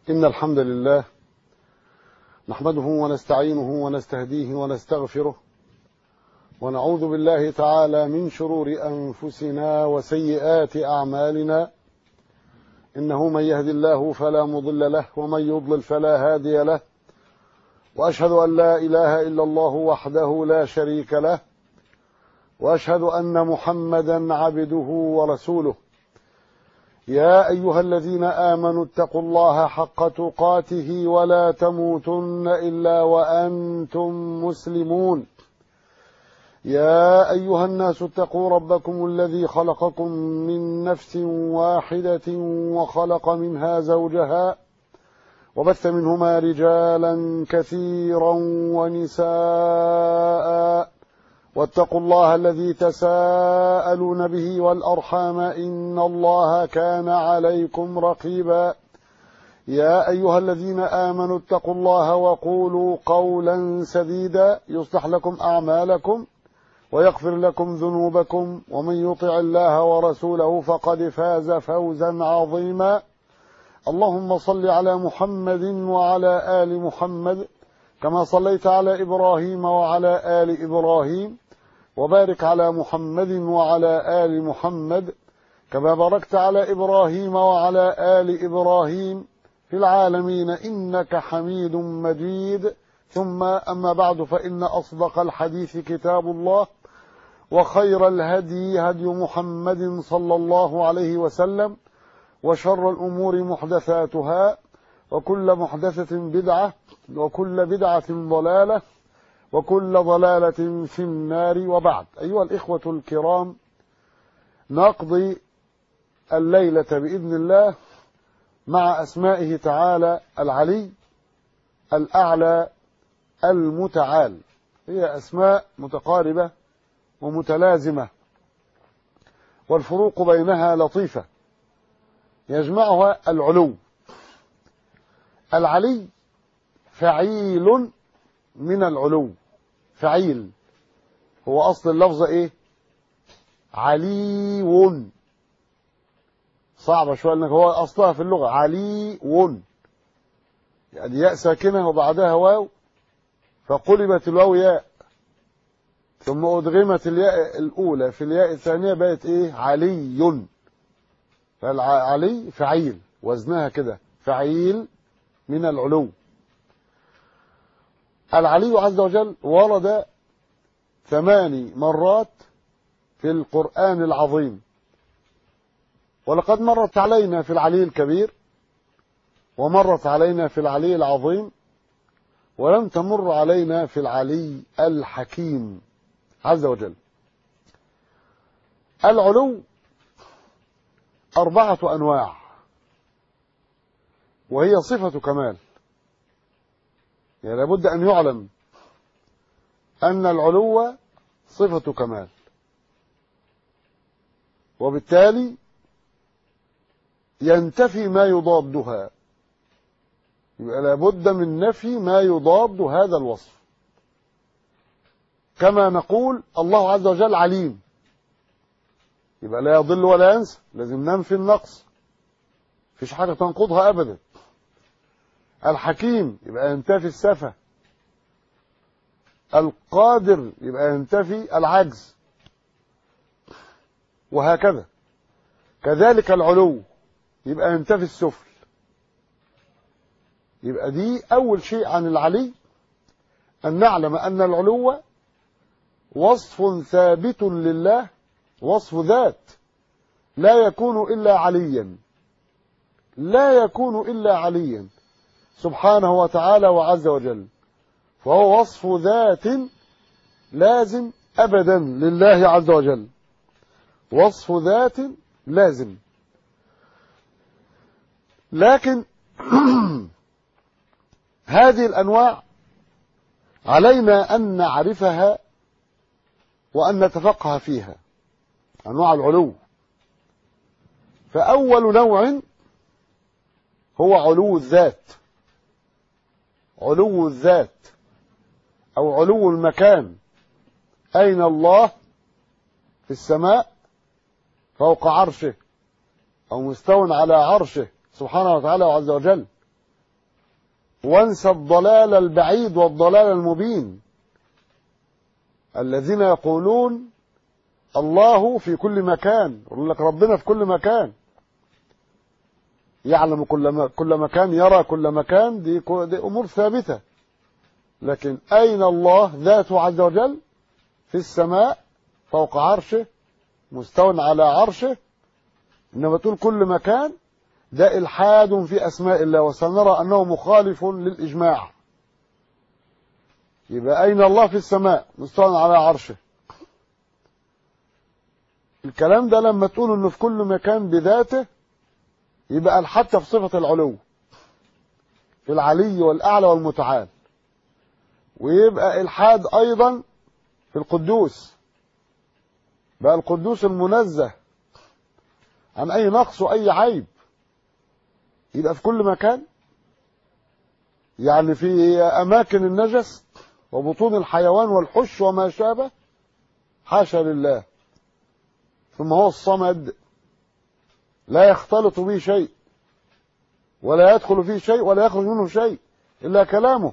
إن الحمد لله نحمده ونستعينه ونستهديه ونستغفره ونعوذ بالله تعالى من شرور أنفسنا وسيئات أعمالنا إنه من يهد الله فلا مضل له ومن يضلل فلا هادي له وأشهد أن لا إله إلا الله وحده لا شريك له وأشهد أن محمدا عبده ورسوله يا أيها الذين آمنوا اتقوا الله حق تقاته ولا تموتن إلا وأنتم مسلمون يا أيها الناس اتقوا ربكم الذي خلقكم من نفس واحدة وخلق منها زوجها وبث منهما رجالا كثيرا ونساء واتقوا الله الذي تساءلون به والأرحام إن الله كان عليكم رقيبا يا أيها الذين آمنوا اتقوا الله وقولوا قولا سديدا يصلح لكم أعمالكم ويغفر لكم ذنوبكم ومن يطع الله ورسوله فقد فاز فوزا عظيما اللهم صل على محمد وعلى آل محمد كما صليت على إبراهيم وعلى آل إبراهيم وبارك على محمد وعلى آل محمد كما باركت على إبراهيم وعلى آل إبراهيم في العالمين إنك حميد مجيد ثم أما بعد فإن أصدق الحديث كتاب الله وخير الهدي هدي محمد صلى الله عليه وسلم وشر الأمور محدثاتها وكل محدثة بدعة وكل بدعة ضلالة وكل ضلالة في النار وبعد أيها الإخوة الكرام نقضي الليلة بإذن الله مع أسمائه تعالى العلي الأعلى المتعال هي أسماء متقاربة ومتلازمة والفروق بينها لطيفة يجمعها العلو العلي فعيل من العلو فعيل هو أصل اللفظة إيه عليو صعبة شوية لأنك هو أصلها في اللغة عليو يعني ياء ساكنة وبعدها واو فقلبت الواو ياء ثم أدغمت الياء الأولى في الياء الثانية بقت إيه علي فالعلي فعيل وزنها كده فعيل من العلو العلي عز وجل ورد ثماني مرات في القرآن العظيم ولقد مرت علينا في العلي الكبير ومرت علينا في العلي العظيم ولم تمر علينا في العلي الحكيم عز وجل العلو أربعة أنواع وهي صفة كمال يعني لابد أن يعلم أن العلو صفة كمال وبالتالي ينتفي ما يضادها يبقى لابد من نفي ما يضاد هذا الوصف كما نقول الله عز وجل عليم يبقى لا يضل ولا ينسى لازم ننفي النقص مفيش حاجة تنقضها أبدا الحكيم يبقى ينتفي السفة القادر يبقى ينتفي العجز وهكذا كذلك العلو يبقى ينتفي السفل يبقى دي أول شيء عن العلي أن نعلم أن العلو وصف ثابت لله وصف ذات لا يكون إلا عليا لا يكون إلا عليا سبحانه وتعالى وعز وجل فهو وصف ذات لازم أبدا لله عز وجل وصف ذات لازم لكن هذه الأنواع علينا أن نعرفها وأن نتفقه فيها أنواع العلو فأول نوع هو علو الذات علو الذات أو علو المكان أين الله في السماء فوق عرشه أو مستو على عرشه سبحانه وتعالى وعز وجل وانسى الضلال البعيد والضلال المبين الذين يقولون الله في كل مكان يقول لك ربنا في كل مكان يعلم كل ما كل مكان يرى كل مكان دي, دي امور ثابته لكن اين الله ذاته عز وجل في السماء فوق عرشه مستو على عرشه انما تقول كل مكان ده الحاد في اسماء الله وسنرى انه مخالف للاجماع يبقى اين الله في السماء مستوى على عرشه الكلام ده لما تقول انه في كل مكان بذاته يبقى الحتى في صفة العلو في العلي والأعلى والمتعال ويبقى الحاد أيضا في القدوس بقى القدوس المنزه عن أي نقص وأي عيب يبقى في كل مكان يعني في أماكن النجس وبطون الحيوان والحش وما شابه حاشا لله ثم هو الصمد لا يختلط به شيء ولا يدخل فيه شيء ولا يخرج منه شيء إلا كلامه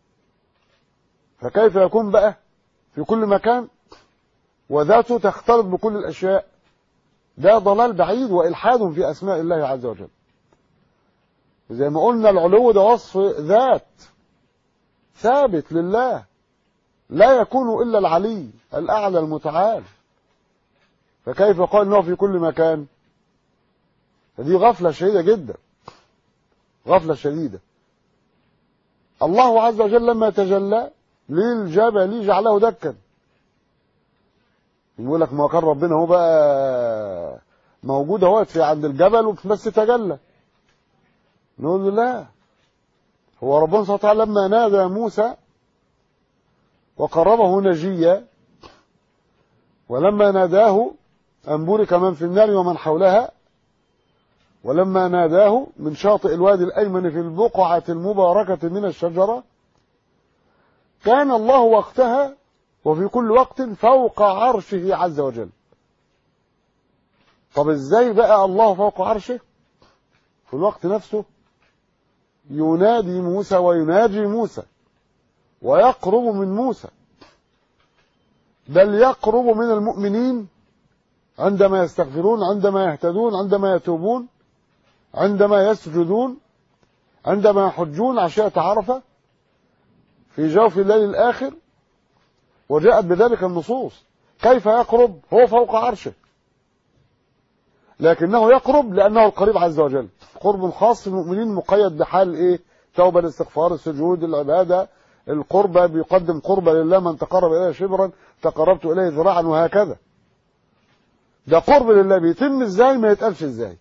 فكيف يكون بقى في كل مكان وذاته تختلط بكل الأشياء ده ضلال بعيد وإلحاد في أسماء الله عز وجل زي ما قلنا العلو ده وصف ذات ثابت لله لا يكون إلا العلي الأعلى المتعال فكيف قال انه في كل مكان فدي غفلة شديدة جدا غفلة شديدة الله عز وجل لما تجلى للجبل جعله دكا يقول لك ما كان ربنا هو بقى موجود اهوت في عند الجبل بس تجلى نقول له لا هو ربنا سبحانه وتعالى لما نادى موسى وقربه نجيا ولما ناداه أن بورك من في النار ومن حولها ولما ناداه من شاطئ الوادي الأيمن في البقعة المباركة من الشجرة كان الله وقتها وفي كل وقت فوق عرشه عز وجل طب ازاي بقى الله فوق عرشه في الوقت نفسه ينادي موسى ويناجي موسى ويقرب من موسى بل يقرب من المؤمنين عندما يستغفرون عندما يهتدون عندما يتوبون عندما يسجدون عندما يحجون عشية عرفة في جوف الليل الآخر وجاءت بذلك النصوص كيف يقرب هو فوق عرشه لكنه يقرب لأنه القريب عز وجل قرب خاص المؤمنين مقيد بحال إيه توبة الاستغفار السجود العبادة القربة بيقدم قربة لله من تقرب إليه شبرا تقربت إليه ذراعا وهكذا ده قرب لله بيتم ازاي ما يتقالش ازاي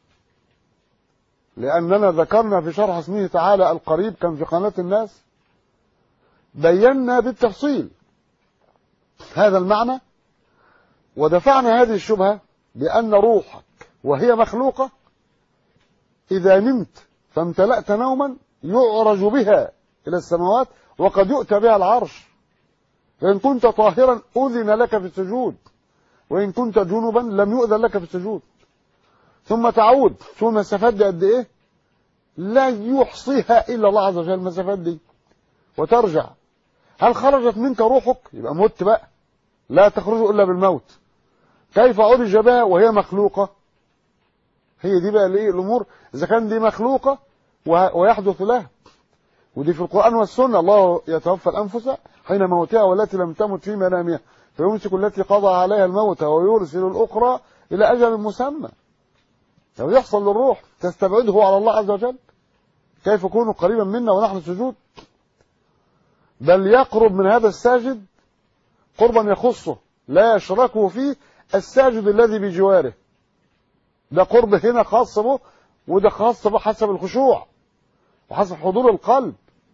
لأننا ذكرنا في شرح اسمه تعالى القريب كان في قناة الناس بينا بالتفصيل هذا المعنى ودفعنا هذه الشبهة بأن روحك وهي مخلوقة إذا نمت فامتلأت نوما يعرج بها إلى السماوات وقد يؤتى بها العرش فإن كنت طاهرا أذن لك في السجود وإن كنت جنبا لم يؤذن لك في السجود ثم تعود شو المسافات دي قد إيه لا يحصيها إلا الله عز وجل المسافات دي وترجع هل خرجت منك روحك يبقى مت بقى لا تخرج إلا بالموت كيف عرج بها وهي مخلوقة هي دي بقى الايه الامور اذا كان دي مخلوقه ويحدث لها ودي في القران والسنه الله يتوفى الانفس حين موتها والتي لم تمت في منامها فيمسك التي قضى عليها الموت ويرسل الاخرى الى اجل مسمى لو يحصل للروح تستبعده على الله عز وجل كيف يكون قريبا منا ونحن سجود بل يقرب من هذا الساجد قربا يخصه لا يشركه فيه الساجد الذي بجواره ده قرب هنا خاص به وده خاص به حسب الخشوع وحسب حضور القلب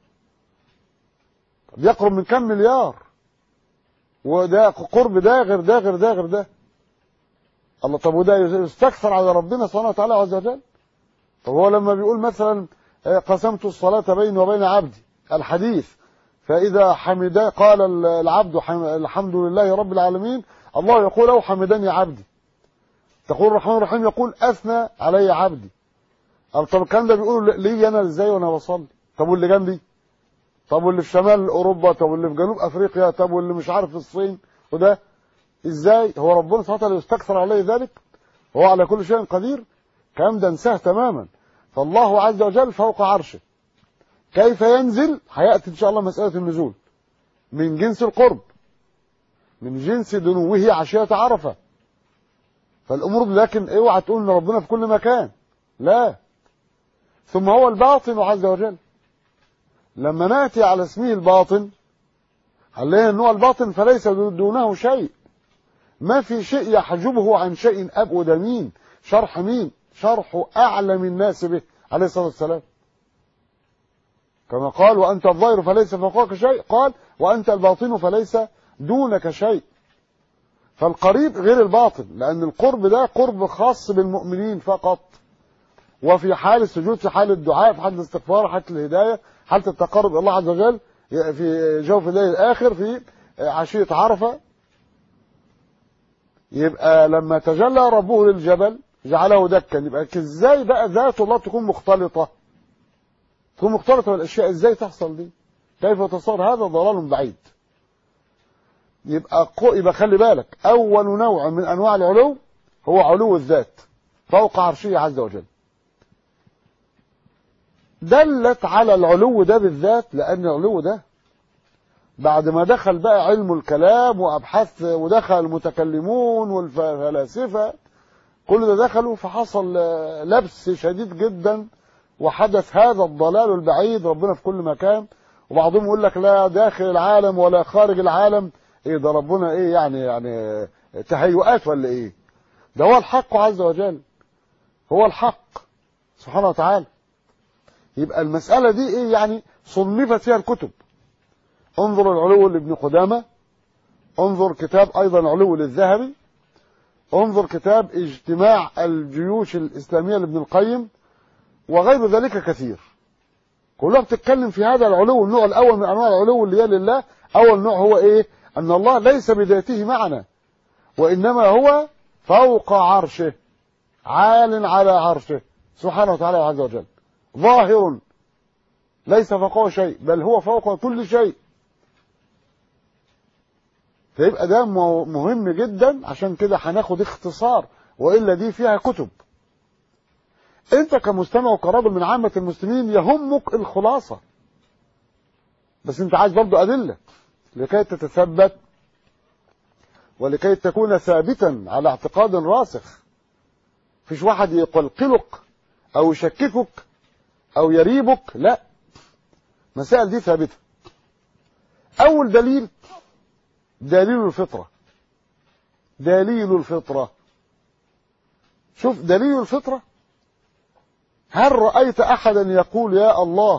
بيقرب من كم مليار وده قرب ده غير ده غير ده غير ده الله طب وده يستكثر على ربنا سبحانه وتعالى عز وجل طب هو لما بيقول مثلا قسمت الصلاة بيني وبين عبدي الحديث فإذا حمد قال العبد الحمد لله رب العالمين الله يقول له حمدني عبدي تقول الرحمن الرحيم يقول أثنى علي عبدي طب الكلام ده بيقولوا لي أنا إزاي وأنا بصلي طب واللي جنبي طب واللي في شمال اوروبا طب واللي في جنوب افريقيا طب واللي مش عارف في الصين وده ازاي هو ربنا سبحانه وتعالى يستكثر عليه ذلك هو على كل شيء قدير الكلام ده انساه تماما فالله عز وجل فوق عرشه كيف ينزل هياتي ان شاء الله مساله النزول من جنس القرب من جنس دنوه عشيه عرفه فالامور لكن اوعى تقول ان ربنا في كل مكان لا ثم هو الباطن عز وجل لما ناتي على اسمه الباطن هنلاقي ان هو الباطن فليس دونه شيء ما في شيء يحجبه عن شيء ابعد مين شرح مين شرح اعلم الناس به عليه الصلاه والسلام كما قال وانت الظاهر فليس فوقك شيء قال وانت الباطن فليس دونك شيء فالقريب غير الباطن لان القرب ده قرب خاص بالمؤمنين فقط وفي حال السجود في حال الدعاء في حال الاستغفار حالة الهداية حالة التقرب إلى الله عز وجل في جوف الليل الآخر في عشية عرفة يبقى لما تجلى ربه للجبل جعله دكا يبقى ازاي بقى ذات الله تكون مختلطة تكون مختلطة بالأشياء ازاي تحصل دي كيف تصور هذا ضلال بعيد يبقى يبقى خلي بالك أول نوع من أنواع العلو هو علو الذات فوق عرشه عز وجل دلت على العلو ده بالذات لأن العلو ده بعد ما دخل بقى علم الكلام وأبحاث ودخل المتكلمون والفلاسفة كل ده دخلوا فحصل لبس شديد جدا وحدث هذا الضلال البعيد ربنا في كل مكان وبعضهم يقول لك لا داخل العالم ولا خارج العالم ايه ده ربنا ايه يعني يعني تهيؤات ولا ايه ده هو الحق عز وجل هو الحق سبحانه وتعالى يبقى المسألة دي ايه يعني صنفت فيها الكتب انظر العلو لابن قدامة انظر كتاب ايضا علو للذهبي انظر كتاب اجتماع الجيوش الاسلامية لابن القيم وغير ذلك كثير كلها بتتكلم في هذا العلو النوع الاول من انواع العلو اللي هي لله اول نوع هو ايه ان الله ليس بذاته معنا وانما هو فوق عرشه عال على عرشه سبحانه وتعالى عز وجل ظاهر ليس فوقه شيء بل هو فوق كل شيء فيبقى ده مهم جدا عشان كده هناخد اختصار والا دي فيها كتب انت كمستمع وكرجل من عامة المسلمين يهمك الخلاصة بس انت عايز برضو ادلة لكي تتثبت ولكي تكون ثابتا على اعتقاد راسخ فيش واحد يقلقلك او يشككك او يريبك لا مسائل دي ثابته اول دليل دليل الفطره دليل الفطره شوف دليل الفطره هل رايت احدا يقول يا الله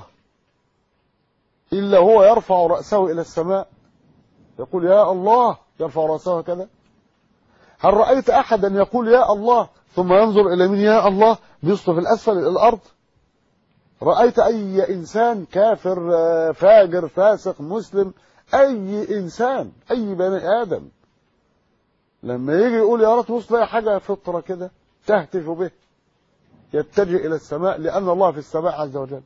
الا هو يرفع راسه الى السماء يقول يا الله يرفع راسه كذا هل رايت احدا يقول يا الله ثم ينظر الى من يا الله بيصطف الاسفل الى الارض رأيت أي إنسان كافر فاجر فاسق مسلم أي إنسان أي بني آدم لما يجي يقول يا رب تبص تلاقي حاجة فطرة كده تهتف به يتجه إلى السماء لأن الله في السماء عز وجل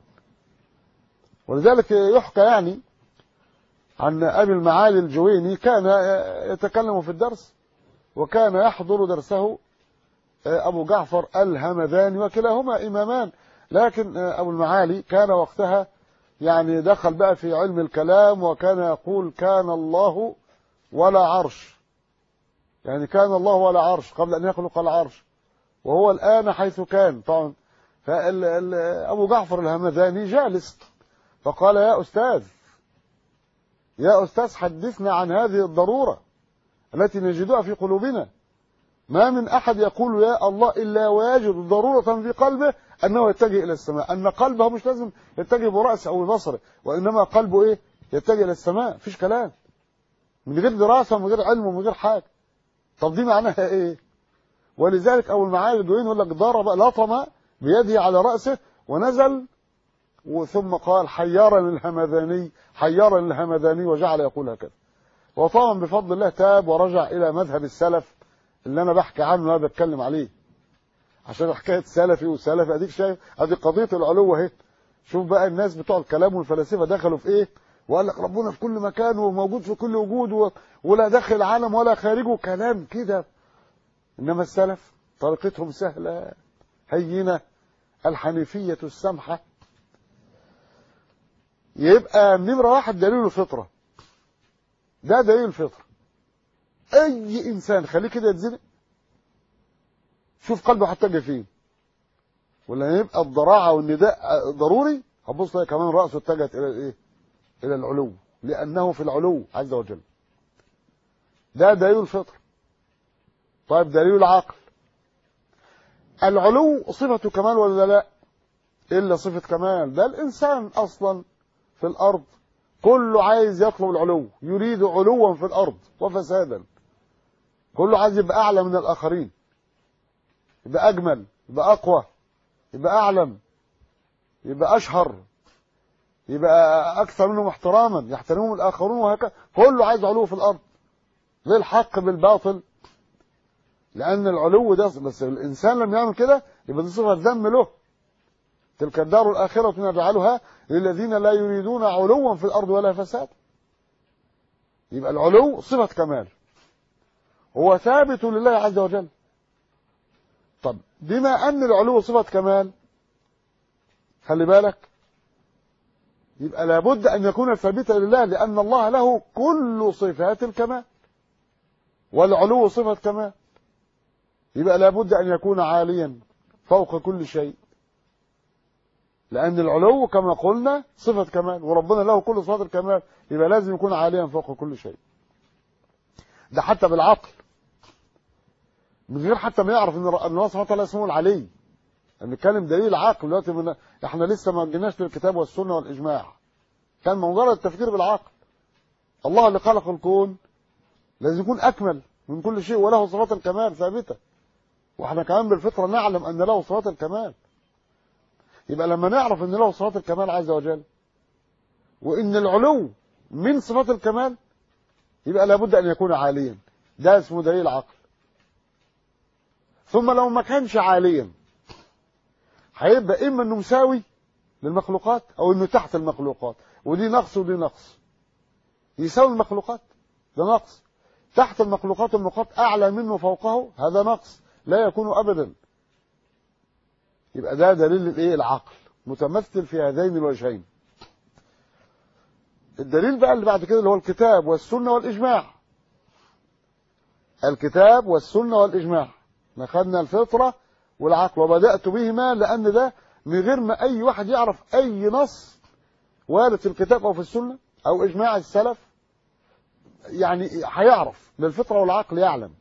ولذلك يحكى يعني عن أبي المعالي الجويني كان يتكلم في الدرس وكان يحضر درسه أبو جعفر الهمذاني وكلاهما إمامان لكن أبو المعالي كان وقتها يعني دخل بقى في علم الكلام وكان يقول كان الله ولا عرش يعني كان الله ولا عرش قبل أن يخلق العرش وهو الآن حيث كان طبعا فأبو جعفر الهمذاني جالس فقال يا أستاذ يا أستاذ حدثنا عن هذه الضرورة التي نجدها في قلوبنا ما من أحد يقول يا الله إلا ويجد ضرورة في قلبه أنه يتجه إلى السماء أن قلبه مش لازم يتجه برأسه أو ببصره وإنما قلبه إيه يتجه إلى السماء فيش كلام من غير دراسة ومن غير علم ومن غير حاجة طب دي معناها إيه ولذلك أول معالي الدوين يقول لك ضرب لطم بيده على رأسه ونزل وثم قال حيارا الهمذاني حيارا الهمذاني وجعل يقول هكذا وطبعا بفضل الله تاب ورجع إلى مذهب السلف اللي أنا بحكي عنه أنا بتكلم عليه عشان حكايه سلفي وسلفي اديك شايف ادي قضيه العلو اهي شوف بقى الناس بتوع الكلام والفلاسفه دخلوا في ايه وقال لك ربنا في كل مكان وموجود في كل وجود و... ولا داخل العالم ولا خارجه كلام كده انما السلف طريقتهم سهله هينه الحنيفيه السمحه يبقى نمره واحد دليل الفطره ده دليل الفطره اي انسان خليه كده يتزنق شوف قلبه هتجه فين ولا يبقى الضراعه والنداء ضروري هتبص تلاقي كمان راسه اتجهت الى الايه الى العلو لانه في العلو عز وجل ده دليل الفطر طيب دليل العقل العلو صفة كمال ولا لا إلا صفة كمال ده الإنسان أصلا في الأرض كله عايز يطلب العلو يريد علوا في الأرض وفسادا كله عايز يبقى أعلى من الآخرين يبقى أجمل يبقى أقوى يبقى أعلم يبقى أشهر يبقى أكثر منهم احتراما يحترمهم الآخرون وهكذا كله عايز علو في الأرض للحق بالباطل لأن العلو ده بس الإنسان لم يعمل كده يبقى دي صفة ذم له تلك الدار الآخرة نجعلها للذين لا يريدون علوا في الأرض ولا فساد يبقى العلو صفة كمال هو ثابت لله عز وجل طب بما أن العلو صفة كمال خلي بالك يبقى لابد أن يكون ثابتا لله لأن الله له كل صفات الكمال والعلو صفة كمال يبقى لابد أن يكون عاليا فوق كل شيء لأن العلو كما قلنا صفة كمال وربنا له كل صفات الكمال يبقى لازم يكون عاليا فوق كل شيء ده حتى بالعقل من غير حتى ما يعرف ان الله سبحانه وتعالى اسمه العلي نتكلم دليل عقل دلوقتي من احنا لسه ما جيناش للكتاب والسنه والاجماع كان مجرد التفكير بالعقل الله اللي خلق الكون لازم يكون اكمل من كل شيء وله صفات الكمال ثابته واحنا كمان بالفطره نعلم ان له صفات الكمال يبقى لما نعرف ان له صفات الكمال عز وجل وان العلو من صفات الكمال يبقى لابد ان يكون عاليا ده اسمه دليل عقل ثم لو ما كانش عاليا هيبقى اما انه مساوي للمخلوقات او انه تحت المخلوقات ودي نقص ودي نقص يساوي المخلوقات ده نقص تحت المخلوقات المخلوقات اعلى منه فوقه هذا نقص لا يكون ابدا يبقى ده دليل الايه العقل متمثل في هذين الوجهين الدليل بقى اللي بعد كده اللي هو الكتاب والسنه والاجماع الكتاب والسنه والاجماع احنا خدنا الفطره والعقل وبدات بهما لان ده من غير ما اي واحد يعرف اي نص وارد في الكتاب او في السنه او اجماع السلف يعني هيعرف بالفطره والعقل يعلم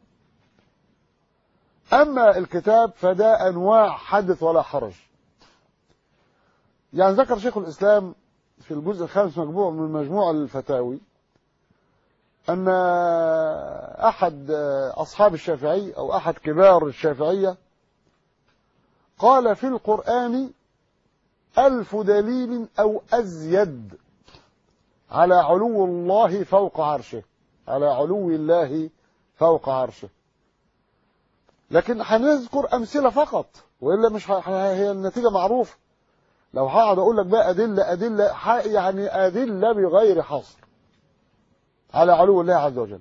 اما الكتاب فده انواع حدث ولا حرج يعني ذكر شيخ الاسلام في الجزء الخامس مجموع من مجموع الفتاوي ان احد اصحاب الشافعي او احد كبار الشافعيه قال في القران الف دليل او ازيد على علو الله فوق عرشه على علو الله فوق عرشه لكن هنذكر امثله فقط والا مش هي النتيجه معروفه لو هقعد اقول لك بقى ادله ادله يعني ادله بغير حصر على علو الله عز وجل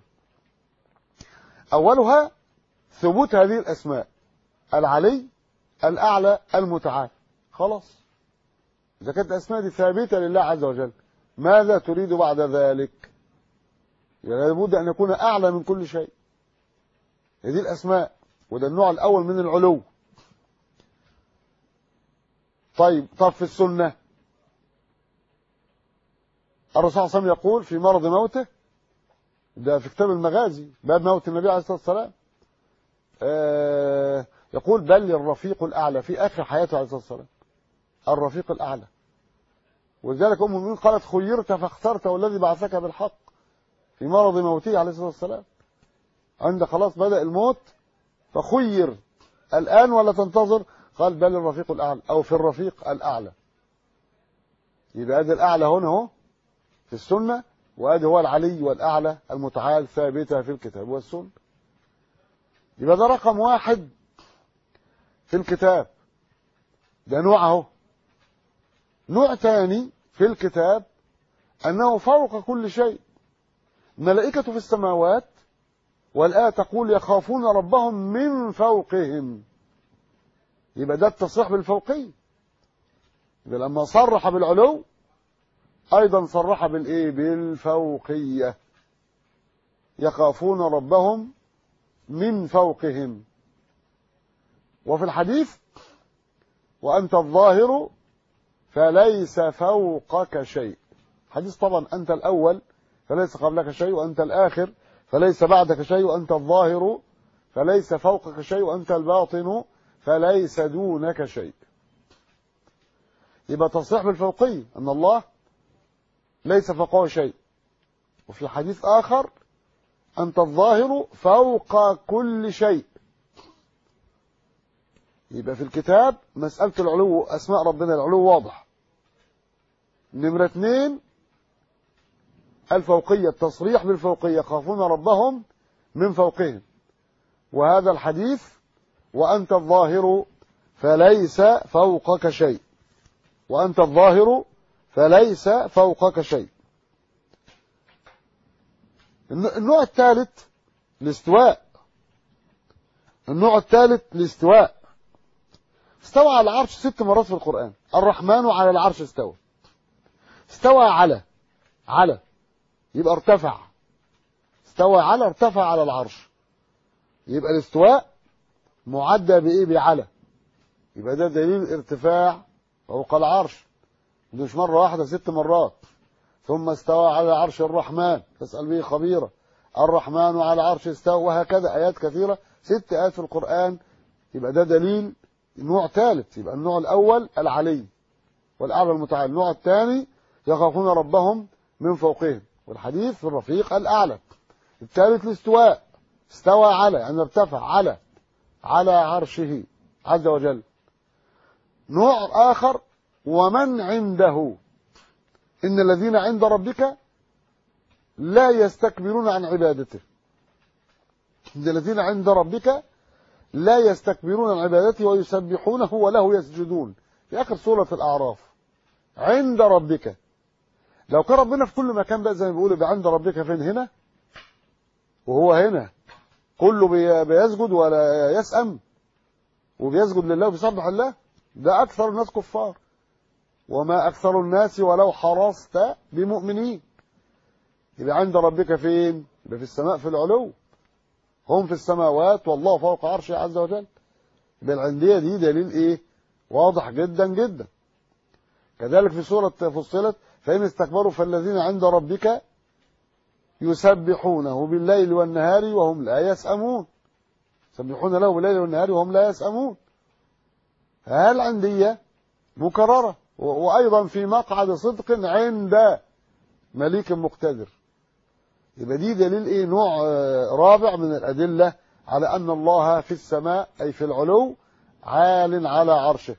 اولها ثبوت هذه الاسماء العلي الاعلى المتعال خلاص اذا كانت الاسماء دي ثابته لله عز وجل ماذا تريد بعد ذلك يعني لابد ان يكون اعلى من كل شيء هذه الاسماء وده النوع الاول من العلو طيب طب في السنه الرسول صلى الله عليه وسلم يقول في مرض موته ده في كتاب المغازي باب موت النبي عليه الصلاه والسلام آه يقول بل الرفيق الاعلى في اخر حياته عليه الصلاه والسلام الرفيق الاعلى ولذلك ام المؤمنين قالت خيرت فاخترت والذي بعثك بالحق في مرض موته عليه الصلاه والسلام عند خلاص بدا الموت فخير الان ولا تنتظر قال بل الرفيق الاعلى او في الرفيق الاعلى يبقى ادي الاعلى هنا اهو في السنه وادي هو العلي والاعلى المتعال ثابته في الكتاب والسنه يبقى ده رقم واحد في الكتاب ده نوع اهو نوع ثاني في الكتاب أنه فوق كل شيء ملائكة في السماوات والآية تقول يخافون ربهم من فوقهم يبقى ده التصريح بالفوقية يبقى لما صرح بالعلو أيضا صرح بالإيه بالفوقية يخافون ربهم من فوقهم وفي الحديث وأنت الظاهر فليس فوقك شيء حديث طبعا أنت الأول فليس قبلك شيء وأنت الآخر فليس بعدك شيء وأنت الظاهر فليس فوقك شيء وأنت الباطن فليس دونك شيء يبقى تصريح بالفوقية أن الله ليس فوقه شيء وفي حديث آخر أنت الظاهر فوق كل شيء يبقى في الكتاب مسألة العلو أسماء ربنا العلو واضح نمرة اثنين الفوقية التصريح بالفوقية يخافون ربهم من فوقهم وهذا الحديث وأنت الظاهر فليس فوقك شيء وأنت الظاهر فليس فوقك شيء النوع الثالث الاستواء النوع الثالث الاستواء استوى على العرش ست مرات في القرآن الرحمن على العرش استوى استوى على على يبقى ارتفع استوى على ارتفع على العرش يبقى الاستواء معدى بايه بعلى يبقى ده دليل ارتفاع فوق العرش مش مرة واحدة ست مرات ثم استوى على عرش الرحمن فاسأل به خبيرا الرحمن على عرش استوى وهكذا آيات كثيرة ست آيات في القرآن يبقى ده دليل نوع ثالث يبقى النوع الأول العلي والأعلى المتعالي النوع الثاني يخافون ربهم من فوقهم والحديث في الرفيق الأعلى الثالث الاستواء استوى على يعني ارتفع على على عرشه عز وجل نوع آخر ومن عنده إن الذين عند ربك لا يستكبرون عن عبادته إن الذين عند ربك لا يستكبرون عن عبادته ويسبحونه وله يسجدون في آخر سورة الأعراف عند ربك لو كان ربنا في كل مكان بقى زي ما بيقولوا يبقى عند ربك فين هنا وهو هنا كله بيسجد ولا يسأم وبيسجد لله وبيسبح الله ده أكثر الناس كفار وما أكثر الناس ولو حرصت بمؤمنين يبقى عند ربك فين يبقى في السماء في العلو هم في السماوات والله فوق عرشه عز وجل يبقى العندية دي دليل ايه واضح جدا جدا كذلك في سورة فصلت فإن استكبروا فالذين عند ربك يسبحونه بالليل والنهار وهم لا يسأمون يسبحون له بالليل والنهار وهم لا يسأمون هل عندية مكررة وأيضا في مقعد صدق عند مليك مقتدر يبقى دي دليل ايه نوع رابع من الأدلة على أن الله في السماء أي في العلو عال على عرشه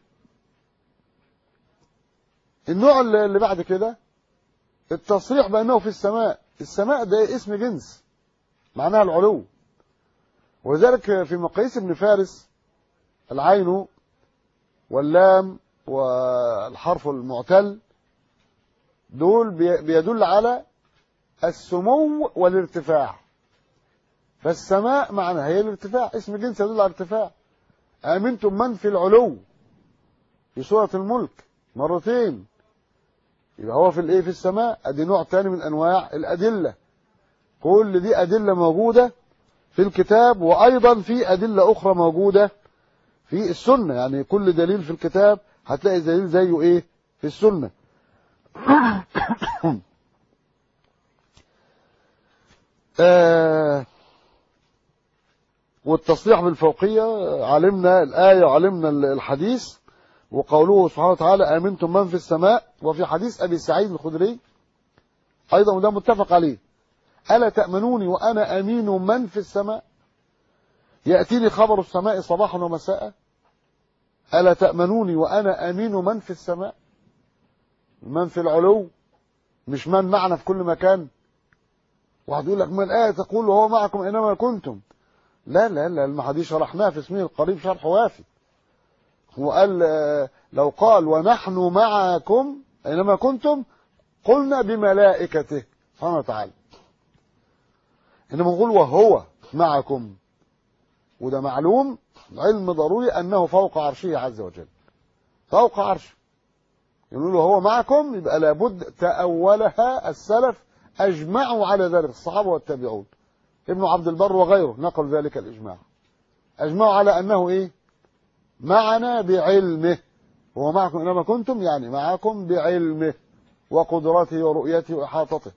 النوع اللي بعد كده التصريح بأنه في السماء السماء ده اسم جنس معناها العلو ولذلك في مقاييس ابن فارس العين واللام والحرف المعتل دول بيدل على السمو والارتفاع فالسماء معناها هي الارتفاع اسم جنس يدل على الارتفاع آمنتم من في العلو في سورة الملك مرتين يبقى هو في الايه في السماء ادي نوع تاني من انواع الادله كل دي ادله موجوده في الكتاب وايضا في ادله اخرى موجوده في السنه يعني كل دليل في الكتاب هتلاقي دليل زيه ايه في السنه آه والتصريح بالفوقيه علمنا الايه وعلمنا الحديث وقوله سبحانه وتعالى آمنتم من في السماء وفي حديث أبي سعيد الخدري أيضا وده متفق عليه ألا تأمنوني وأنا أمين من في السماء يأتيني خبر السماء صباحا ومساء ألا تأمنوني وأنا أمين من في السماء من في العلو مش من معنا في كل مكان واحد يقول لك ما الآية تقول وهو معكم إنما كنتم لا لا لا المحدي شرحناها في اسمه القريب شرح وافي وقال آه، لو قال ونحن معكم أينما كنتم قلنا بملائكته سبحانه وتعالى إنما نقول وهو معكم وده معلوم علم ضروري أنه فوق عرشه عز وجل فوق عرشه يقولوا له هو معكم يبقى لابد تأولها السلف أجمعوا على ذلك الصحابة والتابعون ابن عبد البر وغيره نقل ذلك الإجماع أجمعوا على أنه إيه معنا بعلمه هو معكم إنما كنتم يعني معكم بعلمه وقدرته ورؤيته وإحاطته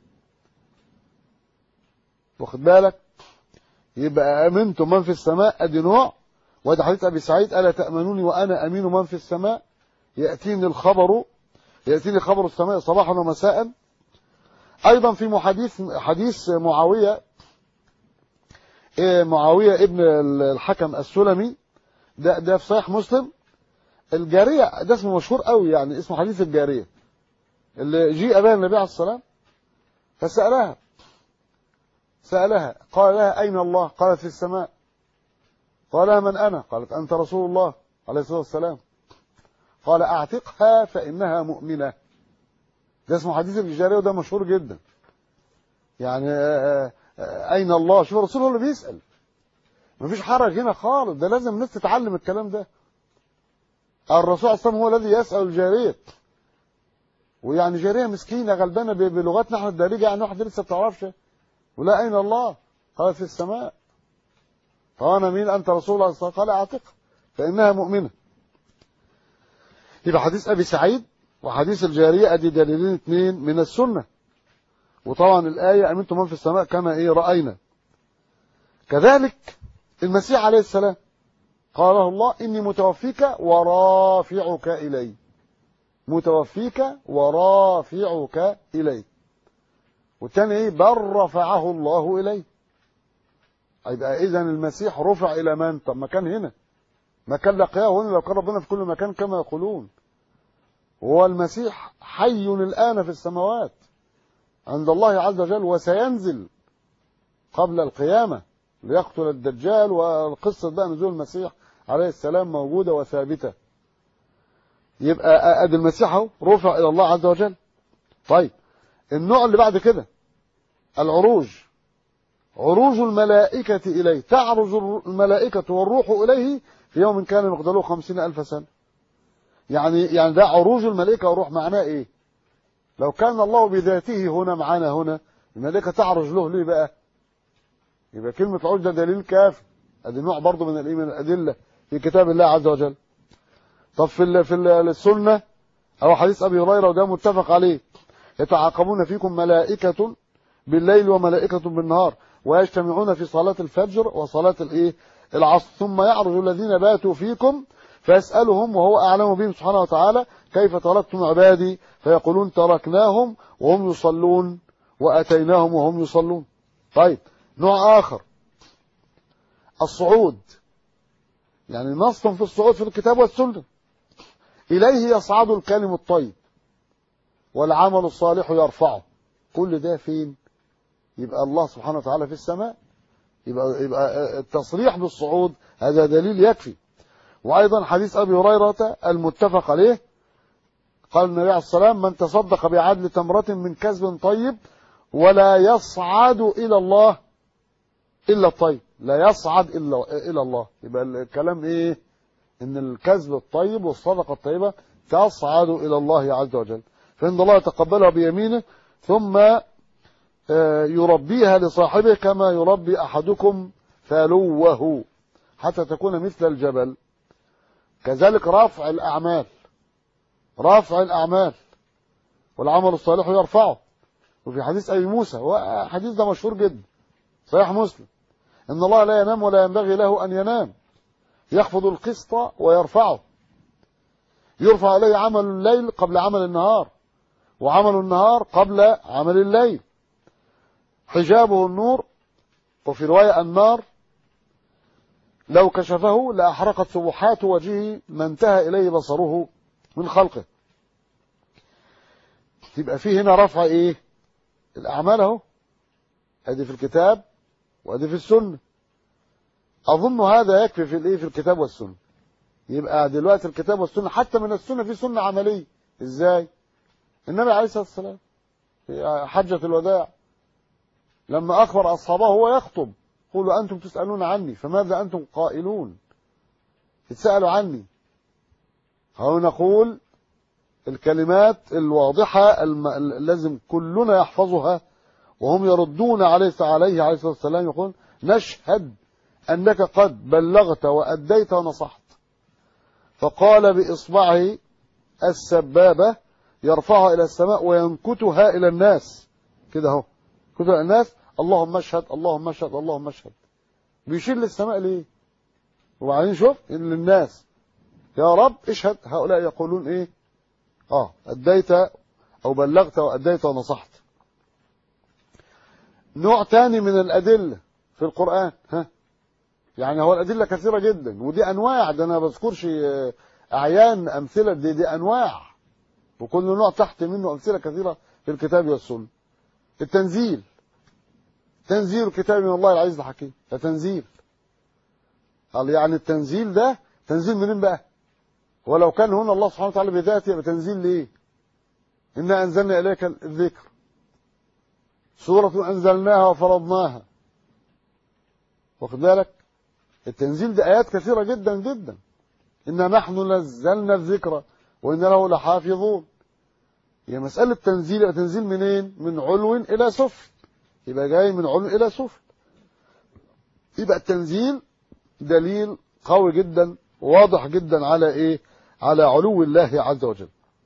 واخد بالك يبقى أمنتم من في السماء أدي نوع وده حديث أبي سعيد ألا تأمنوني وأنا أمين من في السماء يأتيني الخبر يأتيني خبر السماء صباحا ومساء أيضا في حديث حديث معاوية إيه معاوية ابن الحكم السلمي ده ده في صحيح مسلم الجارية ده اسمه مشهور قوي يعني اسمه حديث الجارية اللي جيء بها النبي عليه الصلاة والسلام فسألها سألها قال لها أين الله قالت في السماء قال لها من أنا قالت أنت رسول الله عليه الصلاة والسلام قال أعتقها فإنها مؤمنة ده اسمه حديث الجارية وده مشهور جدا يعني آآ آآ أين الله شوف الرسول هو اللي بيسأل مفيش حرج هنا خالص ده لازم الناس تتعلم الكلام ده الرسول عليه الصلاة والسلام هو الذي يسأل الجارية ويعني جارية مسكينة غلبانة بلغتنا احنا الدارجة يعني واحدة لسه بتعرفش ولا أين الله قال في السماء فأنا مين أنت رسول الله صلى الله عليه وسلم قال أعتق فإنها مؤمنة يبقى حديث أبي سعيد وحديث الجارية أدي دليلين اثنين من السنة وطبعا الآية أمنتم من في السماء كما إيه رأينا كذلك المسيح عليه السلام قال له الله إني متوفيك ورافعك إلي متوفيك ورافعك إلي والتاني إيه بل رفعه الله إليه يبقى إذا المسيح رفع إلى من طب ما كان هنا ما كان لقياه هنا لو كان ربنا في كل مكان كما يقولون هو المسيح حي الآن في السماوات عند الله عز وجل وسينزل قبل القيامة ليقتل الدجال والقصة بقى نزول المسيح عليه السلام موجودة وثابتة يبقى أدي المسيح اهو رفع إلى الله عز وجل طيب النوع اللي بعد كده العروج عروج الملائكة إليه تعرج الملائكة والروح إليه في يوم كان مقداره خمسين ألف سنة يعني يعني ده عروج الملائكة والروح معناه إيه لو كان الله بذاته هنا معانا هنا الملائكة تعرج له ليه بقى يبقى كلمة عروج ده دليل كافي ادي نوع برضه من من الأدلة في كتاب الله عز وجل طب في ال في ال السنة أو حديث أبي هريرة وده متفق عليه يتعاقبون فيكم ملائكة بالليل وملائكة بالنهار ويجتمعون في صلاة الفجر وصلاة الايه العصر ثم يعرج الذين باتوا فيكم فيسألهم وهو أعلم بهم سبحانه وتعالى كيف تركتم عبادي فيقولون تركناهم وهم يصلون وأتيناهم وهم يصلون طيب نوع آخر الصعود يعني نص في الصعود في الكتاب والسنة إليه يصعد الكلم الطيب والعمل الصالح يرفعه كل ده فين يبقى الله سبحانه وتعالى في السماء يبقى, يبقى التصريح بالصعود هذا دليل يكفي وأيضا حديث أبي هريرة المتفق عليه قال النبي عليه السلام من تصدق بعدل تمرة من كسب طيب ولا يصعد إلى الله إلا الطيب لا يصعد إلا إلى الله يبقى الكلام إيه إن الكسب الطيب والصدقة الطيبة تصعد إلى الله عز وجل فإن الله يتقبلها بيمينه ثم يربيها لصاحبه كما يربي أحدكم فلوه حتى تكون مثل الجبل كذلك رفع الأعمال رفع الأعمال والعمل الصالح يرفعه وفي حديث أبي موسى وحديث ده مشهور جدا صحيح مسلم إن الله لا ينام ولا ينبغي له أن ينام يخفض القسط ويرفعه يرفع عليه عمل الليل قبل عمل النهار وعمل النهار قبل عمل الليل حجابه النور وفي رواية النار لو كشفه لأحرقت سبحات وجهه ما انتهى إليه بصره من خلقه تبقى فيه هنا رفع ايه الأعمال اهو ادي في الكتاب وادي في السنة أظن هذا يكفي في الايه في الكتاب والسنة يبقى دلوقتي الكتاب والسنة حتى من السنة في سنة عملية ازاي النبي عليه الصلاة والسلام في حجة الوداع لما أخبر أصحابه هو يخطب قولوا أنتم تسألون عني فماذا أنتم قائلون تسألوا عني أو نقول الكلمات الواضحة الم... لازم كلنا يحفظها وهم يردون عليه عليه عليه الصلاة والسلام يقول نشهد أنك قد بلغت وأديت ونصحت فقال بإصبعه السبابة يرفعها إلى السماء وينكتها إلى الناس كده اهو كتها إلى الناس اللهم اشهد اللهم اشهد اللهم اشهد بيشير للسماء ليه وبعدين شوف للناس يا رب اشهد هؤلاء يقولون ايه اه اديت او بلغت واديت ونصحت نوع تاني من الادله في القران ها يعني هو الادله كثيره جدا ودي انواع ده انا ما بذكرش اعيان امثله دي دي انواع وكل نوع تحت منه امثله كثيره في الكتاب والسنه التنزيل تنزيل كتاب من الله العزيز الحكيم ده تنزيل قال يعني التنزيل ده تنزيل منين بقى ولو كان هنا الله سبحانه وتعالى بذاته يبقى تنزيل ليه إنا أنزلنا إليك الذكر سورة أنزلناها وفرضناها واخد بالك التنزيل ده آيات كثيرة جدا جدا إنا نحن نزلنا الذكر وإن له لحافظون هي مسألة تنزيل يبقى تنزيل منين من علو إلى سفل يبقى جاي من علو إلى سفل يبقى التنزيل دليل قوي جدا واضح جدا على ايه على علو الله عز وجل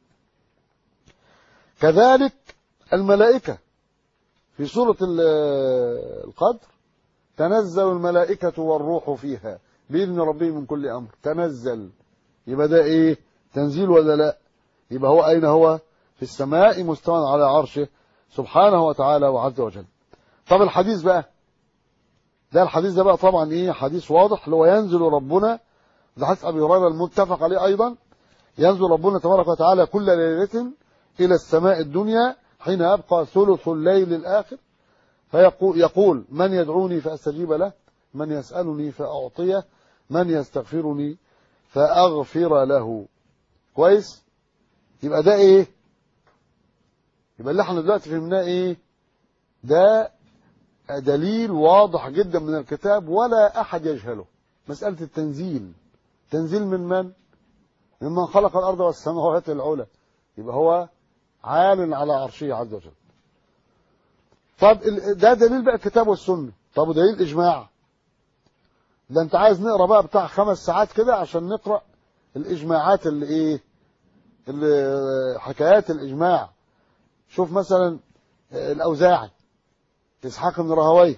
كذلك الملائكة في سورة القدر تنزل الملائكة والروح فيها بإذن ربهم من كل أمر تنزل يبقى ده إيه تنزيل ولا لا يبقى هو أين هو في السماء مستوى على عرشه سبحانه وتعالى وعز وجل طب الحديث بقى ده الحديث ده بقى طبعا ايه حديث واضح اللي هو ينزل ربنا ده حديث ابي هريره المتفق عليه ايضا ينزل ربنا تبارك وتعالى كل ليله الى السماء الدنيا حين يبقى ثلث الليل الاخر فيقول يقول من يدعوني فاستجيب له من يسالني فاعطيه من يستغفرني فاغفر له كويس يبقى ده ايه يبقى اللي احنا دلوقتي فهمناه ايه ده دليل واضح جدا من الكتاب ولا أحد يجهله مسألة التنزيل تنزيل من من؟ ممن خلق الأرض والسماوات العلى يبقى هو عال على عرشه عز وجل طب ده دليل بقى الكتاب والسنة طب دليل الإجماع ده أنت عايز نقرأ بقى بتاع خمس ساعات كده عشان نقرأ الإجماعات اللي إيه اللي حكايات الإجماع شوف مثلا الأوزاعي إسحاق بن راهويه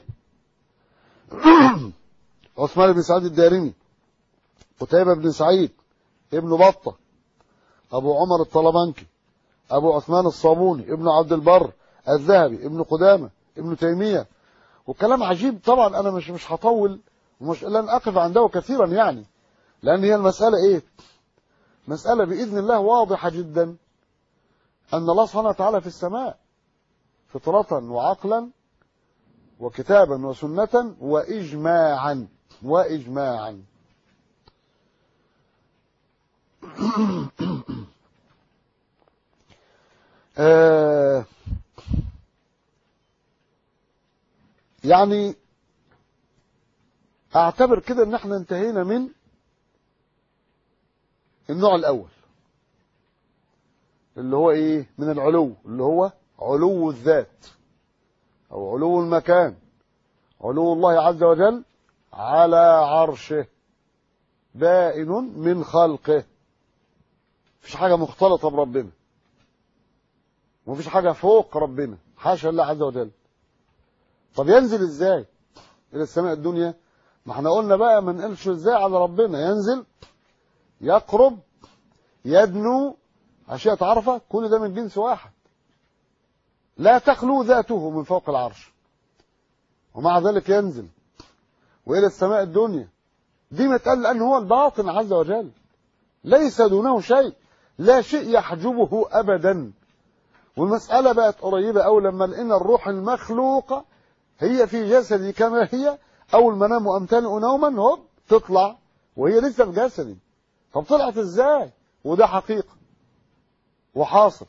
عثمان بن سعيد الدارمي قتيبة بن سعيد ابن بطة أبو عمر الطلبنكي أبو عثمان الصابوني ابن عبد البر الذهبي ابن قدامة ابن تيمية وكلام عجيب طبعا أنا مش مش هطول ومش لن أقف عنده كثيرا يعني لأن هي المسألة إيه مسألة بإذن الله واضحة جدا أن الله سبحانه وتعالى في السماء فطرة وعقلا وكتابا وسنة وإجماعا وإجماعا آه يعني اعتبر كده ان احنا انتهينا من النوع الاول اللي هو ايه من العلو اللي هو علو الذات أو علو المكان علو الله عز وجل على عرشه بائن من خلقه مفيش حاجة مختلطة بربنا ومفيش حاجة فوق ربنا حاشا الله عز وجل طب ينزل ازاي الى السماء الدنيا ما احنا قلنا بقى ما نقلش ازاي على ربنا ينزل يقرب يدنو أشياء عرفة كل ده من جنس واحد لا تخلو ذاته من فوق العرش ومع ذلك ينزل وإلى السماء الدنيا دي متقال لأن هو الباطن عز وجل ليس دونه شيء لا شيء يحجبه أبدا والمسألة بقت قريبة أو لما لقينا الروح المخلوقة هي في جسدي كما هي أول ما نام أمتلئ نوما هوب تطلع وهي لسه في جسدي طب طلعت ازاي وده حقيقة وحاصل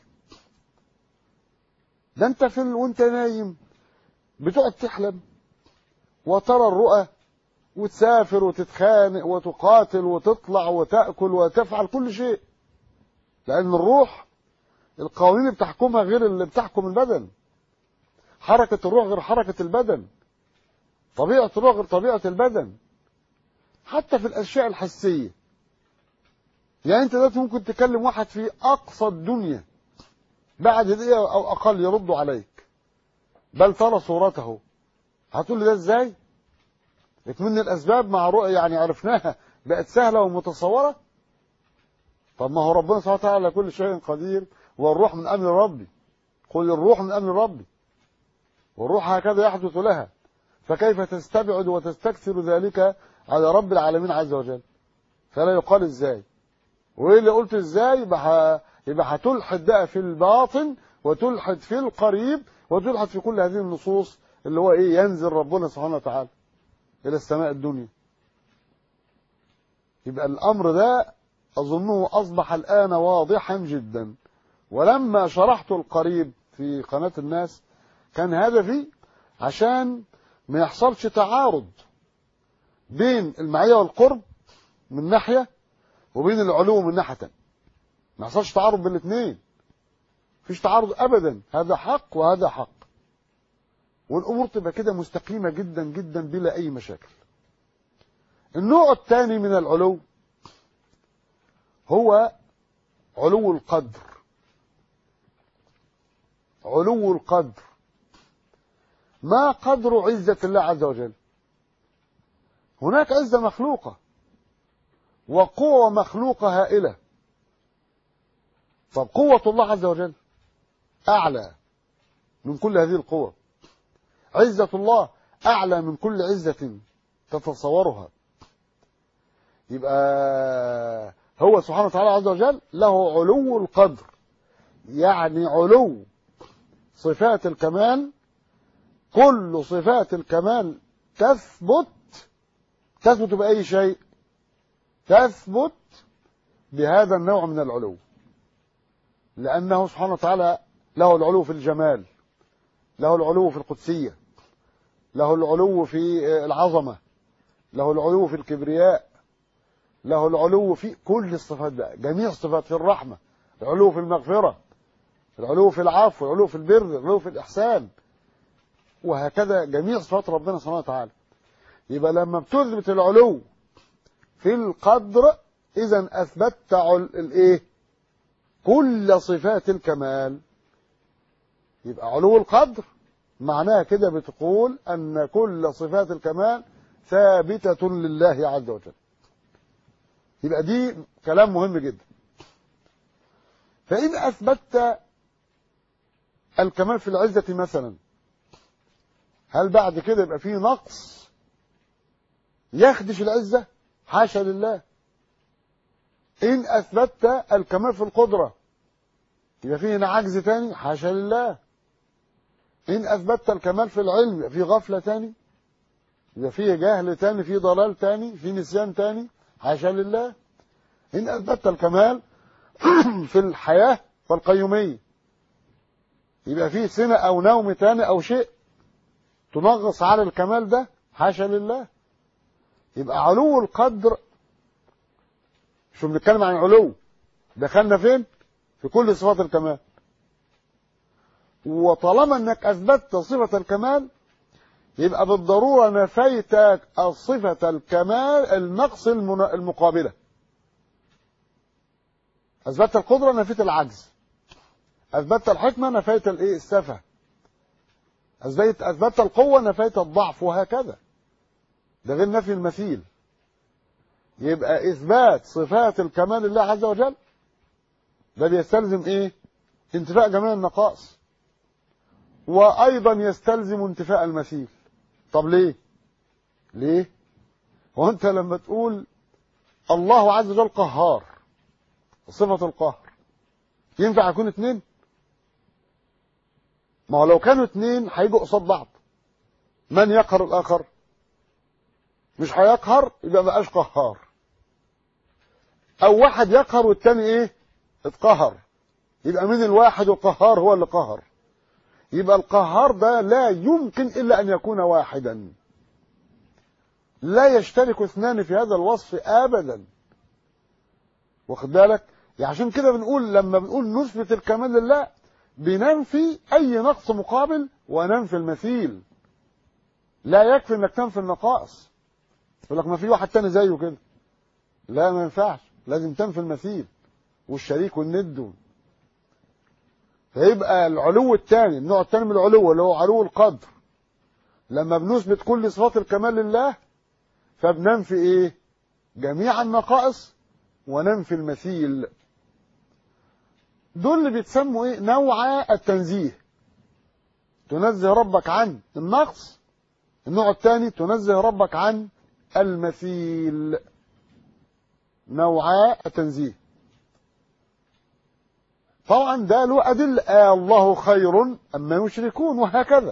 ده انت في ال... وانت نايم بتقعد تحلم وترى الرؤى وتسافر وتتخانق وتقاتل وتطلع وتأكل وتفعل كل شيء لأن الروح القوانين اللي بتحكمها غير اللي بتحكم البدن حركة الروح غير حركة البدن طبيعة الروح غير طبيعة البدن حتى في الأشياء الحسية يعني أنت دلوقتي ممكن تكلم واحد في أقصى الدنيا بعد دقيقة أو أقل يرد عليك بل ترى صورته هتقول لي ده ازاي؟ من الأسباب مع رؤية يعني عرفناها بقت سهلة ومتصورة طب ما هو ربنا سبحانه وتعالى على كل شيء قدير والروح من أمر ربي قل الروح من أمر ربي والروح هكذا يحدث لها فكيف تستبعد وتستكثر ذلك على رب العالمين عز وجل فلا يقال ازاي وايه اللي قلت ازاي يبقى يبقى هتلحد بقى في الباطن وتلحد في القريب وتلحد في كل هذه النصوص اللي هو ايه ينزل ربنا سبحانه وتعالى الى السماء الدنيا يبقى الامر ده اظنه اصبح الان واضحا جدا ولما شرحت القريب في قناة الناس كان هدفي عشان ما يحصلش تعارض بين المعية والقرب من ناحية وبين العلو من ناحية تانية ما يحصلش تعارض بين الاثنين مفيش تعارض ابدا هذا حق وهذا حق والامور تبقى كده مستقيمة جدا جدا بلا اي مشاكل النوع الثاني من العلو هو علو القدر علو القدر ما قدر عزة الله عز وجل هناك عزة مخلوقة وقوة مخلوقة هائلة طب قوة الله عز وجل أعلى من كل هذه القوة عزة الله أعلى من كل عزة تتصورها يبقى هو سبحانه وتعالى عز وجل له علو القدر يعني علو صفات الكمال كل صفات الكمال تثبت تثبت بأي شيء تثبت بهذا النوع من العلو لأنه سبحانه وتعالى له العلو في الجمال له العلو في القدسية له العلو في العظمة له العلو في الكبرياء له العلو في كل الصفات بقى جميع الصفات في الرحمة العلو في المغفرة العلو في العفو العلو في البر العلو في الإحسان وهكذا جميع صفات ربنا سبحانه وتعالى يبقى لما بتثبت العلو في القدر إذا أثبتت الإيه كل صفات الكمال يبقى علو القدر معناها كده بتقول أن كل صفات الكمال ثابتة لله عز وجل يبقى دي كلام مهم جدا فإن أثبتت الكمال في العزة مثلا هل بعد كده يبقى فيه نقص يخدش العزة حاشا لله إن أثبتت الكمال في القدرة يبقى فيه هنا عجز تاني حاشا لله إن أثبتت الكمال في العلم يبقى فيه غفلة تاني يبقى فيه جهل تاني فيه ضلال تاني فيه نسيان تاني حاشا لله إن أثبتت الكمال في الحياة والقيومية يبقى فيه سنة أو نوم تاني أو شيء تنغص على الكمال ده حاشا لله يبقى علو القدر شو بنتكلم عن علو دخلنا فين في كل صفات الكمال وطالما انك اثبتت صفة الكمال يبقى بالضرورة نفيت صفة الكمال النقص المقابلة اثبتت القدرة نفيت العجز اثبتت الحكمة نفيت الايه السفه اثبتت اثبتت القوة نفيت الضعف وهكذا ده غير نفي المثيل يبقى اثبات صفات الكمال لله عز وجل ده بيستلزم ايه انتفاء جميع النقائص وايضا يستلزم انتفاء المثيل طب ليه ليه هو انت لما تقول الله عز وجل قهار صفة القهر ينفع يكون اتنين ما هو لو كانوا اتنين هيجوا قصاد بعض من يقهر الاخر مش هيقهر يبقى ما بقاش قهار او واحد يقهر والتاني ايه اتقهر يبقى من الواحد القهار هو اللي قهر يبقى القهار ده لا يمكن الا ان يكون واحدا لا يشترك اثنان في هذا الوصف ابدا واخد بالك يعني عشان كده بنقول لما بنقول نثبت الكمال لله بننفي اي نقص مقابل وننفي المثيل لا يكفي انك تنفي النقائص يقول لك ما في واحد تاني زيه كده لا ما ينفعش لازم تنفي المثيل والشريك والند فيبقى العلو الثاني النوع الثاني من العلو اللي هو علو القدر لما بنثبت كل صفات الكمال لله فبننفي ايه جميع النقائص وننفي المثيل دول اللي بيتسموا ايه نوع التنزيه تنزه ربك عن النقص النوع الثاني تنزه ربك عن المثيل نوع التنزيه طبعا ده له أدل آه الله خير أما يشركون وهكذا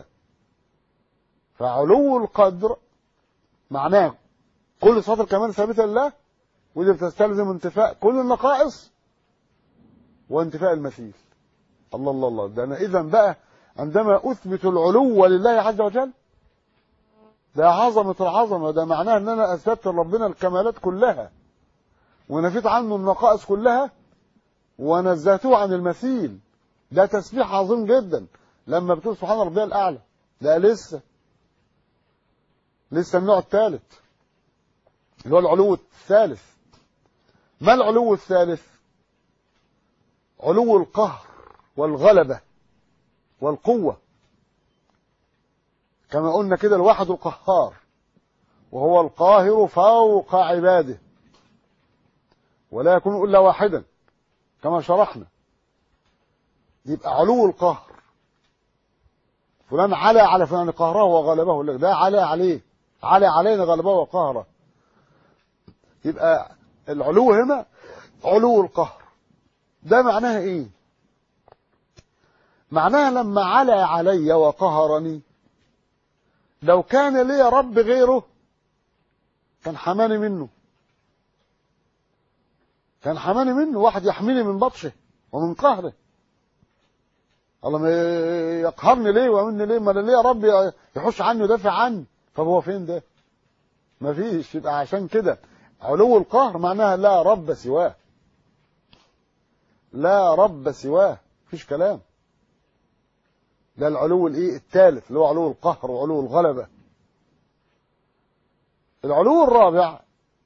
فعلو القدر معناه كل صفات الكمال ثابته لله ودي بتستلزم انتفاء كل النقائص وانتفاء المثيل الله الله الله ده انا اذا بقى عندما اثبت العلو لله عز وجل ده عظمه العظمه ده معناه ان انا اثبت لربنا الكمالات كلها ونفيت عنه النقائص كلها ونزهته عن المثيل ده تسبيح عظيم جدا لما بتقول سبحان ربي الاعلى ده لسه لسه النوع الثالث اللي هو العلو الثالث ما العلو الثالث علو القهر والغلبة والقوة كما قلنا كده الواحد القهار وهو القاهر فوق عباده ولا يكون إلا واحدا كما شرحنا يبقى علو القهر فلان على على فلان قهره وغلبه ده على عليه على علينا غلبه وقهره يبقى العلو هنا علو القهر ده معناها ايه معناها لما على علي وقهرني لو كان لي رب غيره كان حماني منه كان حماني منه واحد يحميني من بطشه ومن قهره الله ما يقهرني ليه ويعملني ليه ما انا ليه رب يحوش عني ويدافع عني طب هو فين ده ما فيش يبقى عشان كده علو القهر معناها لا رب سواه لا رب سواه مفيش كلام ده العلو الايه الثالث اللي هو علو القهر وعلو الغلبه العلو الرابع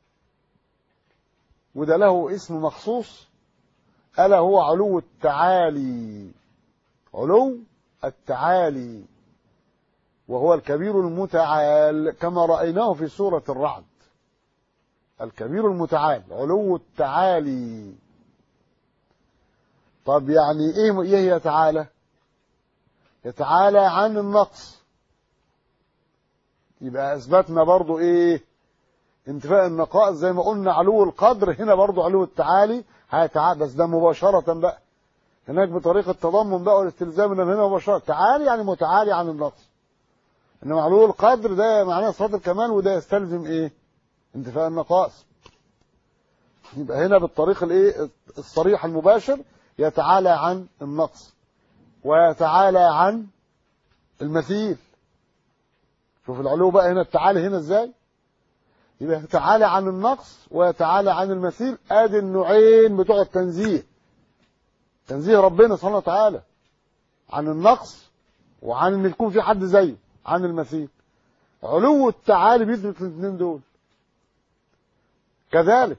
وده له اسم مخصوص الا هو علو التعالي علو التعالي وهو الكبير المتعال كما رايناه في سوره الرعد الكبير المتعال علو التعالي طب يعني ايه ايه يتعالى يتعالى عن النقص يبقى اثبتنا برضو ايه انتفاء النقائص زي ما قلنا علو القدر هنا برضو علو التعالي هيتعالى بس ده مباشرة بقى هناك بطريقة تضمن بقى والاستلزام من هنا مباشرة تعالي يعني متعالي عن النقص انما علو القدر ده معناه صفات الكمال وده يستلزم ايه انتفاء النقائص يبقى هنا بالطريق الايه الصريح المباشر يتعالى عن النقص ويتعالى عن المثيل شوف العلو بقى هنا التعالي هنا ازاي يبقى يتعالى عن النقص ويتعالى عن المثيل ادي النوعين بتوع التنزيه تنزيه ربنا سبحانه وتعالى عن النقص وعن ان يكون في حد زيه عن المثيل علو التعالي بيثبت الاثنين دول كذلك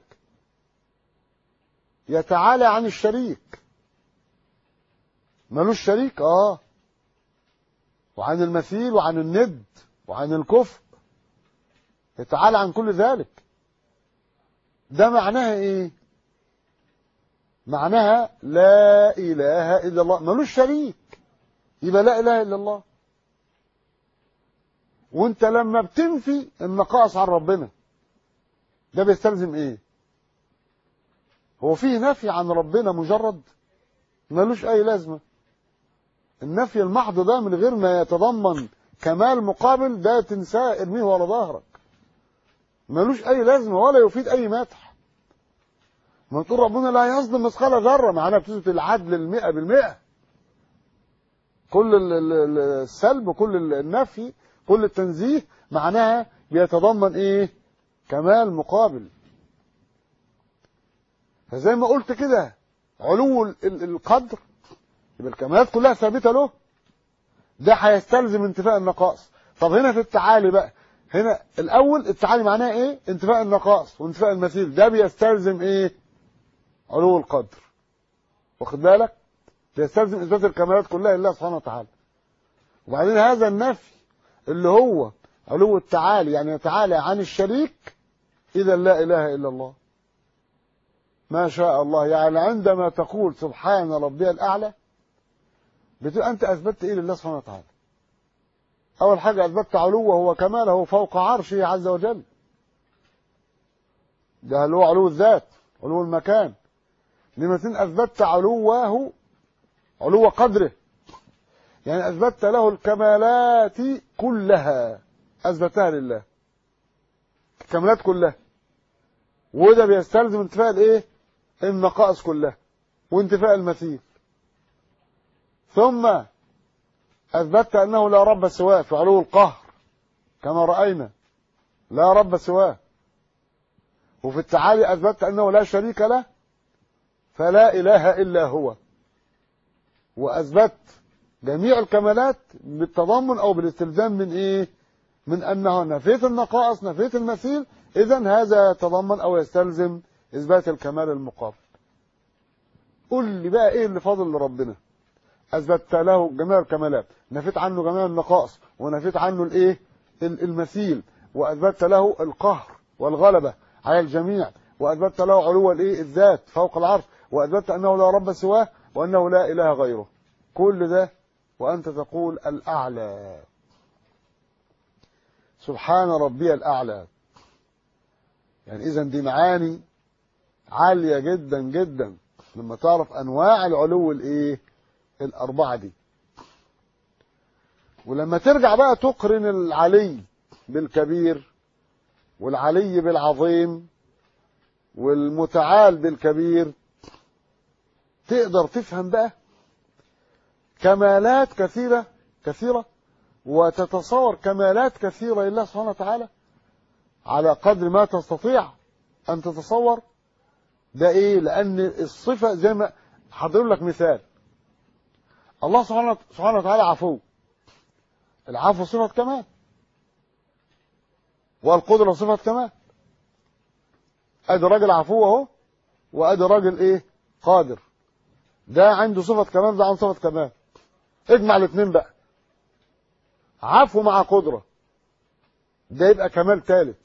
يتعالى عن الشريك ملوش شريك اه وعن المثيل وعن الند وعن الكفر يتعالى عن كل ذلك ده معناها ايه معناها لا اله الا الله ملوش شريك يبقى لا اله الا الله وانت لما بتنفي النقائص عن ربنا ده بيستلزم ايه هو فيه نفي عن ربنا مجرد ملوش اي لازمه النفي المحض ده من غير ما يتضمن كمال مقابل ده تنساه ارميه ورا ظهرك ملوش اي لازمه ولا يفيد اي مدح ما تقول ربنا لا يظلم مثقال ذرة معناها بتثبت العدل المئة بالمئة كل ال- ال- ال- السلب كل ال- النفي كل التنزيه معناها بيتضمن ايه كمال مقابل فزي ما قلت كده علو ال- ال- القدر يبقى الكمالات كلها ثابته له ده هيستلزم انتفاء النقائص طب هنا في التعالي بقى هنا الاول التعالي معناه ايه انتفاء النقائص وانتفاء المثيل ده بيستلزم ايه علو القدر واخد بالك بيستلزم اثبات الكمالات كلها لله سبحانه وتعالى وبعدين هذا النفي اللي هو علو التعالي يعني يتعالى عن الشريك اذا لا اله الا الله ما شاء الله يعني عندما تقول سبحان ربي الاعلى بتبقى انت اثبتت ايه لله سبحانه وتعالى اول حاجه اثبتت علوه هو كماله فوق عرشه عز وجل ده اللي هو علو الذات علو المكان لما اثبتت علوه علو قدره يعني اثبتت له الكمالات كلها اثبتها لله الكمالات كلها وده بيستلزم انتفاء الايه النقائص كلها وانتفاء المثيل ثم اثبتت انه لا رب سواه في علو القهر كما راينا لا رب سواه وفي التعالي اثبتت انه لا شريك له فلا اله الا هو واثبت جميع الكمالات بالتضمن او بالاستلزام من ايه من انه نفيت النقائص نفيت المثيل اذا هذا يتضمن او يستلزم اثبات الكمال المقابل قل لي بقى ايه اللي فاضل لربنا اثبتت له جميع الكمالات نفيت عنه جميع النقائص ونفيت عنه الايه المثيل واثبتت له القهر والغلبه على الجميع واثبتت له علو الايه الذات فوق العرش واثبتت انه لا رب سواه وانه لا اله غيره كل ده وانت تقول الاعلى سبحان ربي الاعلى يعني اذا دي معاني عاليه جدا جدا لما تعرف انواع العلو الايه الاربعه دي ولما ترجع بقى تقرن العلي بالكبير والعلي بالعظيم والمتعال بالكبير تقدر تفهم بقى كمالات كثيرة كثيرة وتتصور كمالات كثيرة لله سبحانه وتعالى على قدر ما تستطيع أن تتصور ده إيه لأن الصفة زي ما حضر لك مثال الله سبحانه سبحانه وتعالى عفو العفو صفة كمال والقدرة صفة كمال ادي راجل عفو اهو وادي راجل ايه قادر ده عنده صفة كمال ده عنده صفة كمال اجمع الاثنين بقى عفو مع قدرة ده يبقى كمال ثالث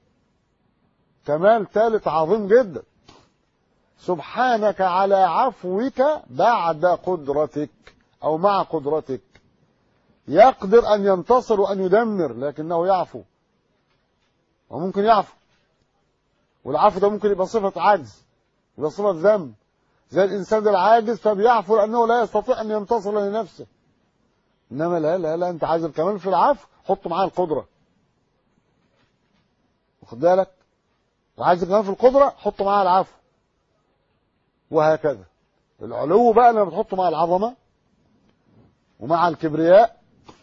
كمال ثالث عظيم جدا سبحانك على عفوك بعد قدرتك او مع قدرتك يقدر ان ينتصر وان يدمر لكنه يعفو وممكن يعفو والعفو ده ممكن يبقى صفة عجز يبقى صفة ذنب زي الإنسان ده العاجز فبيعفو لأنه لا يستطيع أن ينتصر لنفسه إنما لا لا لا أنت عايز الكمال في العفو حط معاه القدرة واخد بالك وعايز الكمال في القدرة حط معاه العفو وهكذا العلو بقى لما بتحطه مع العظمة ومع الكبرياء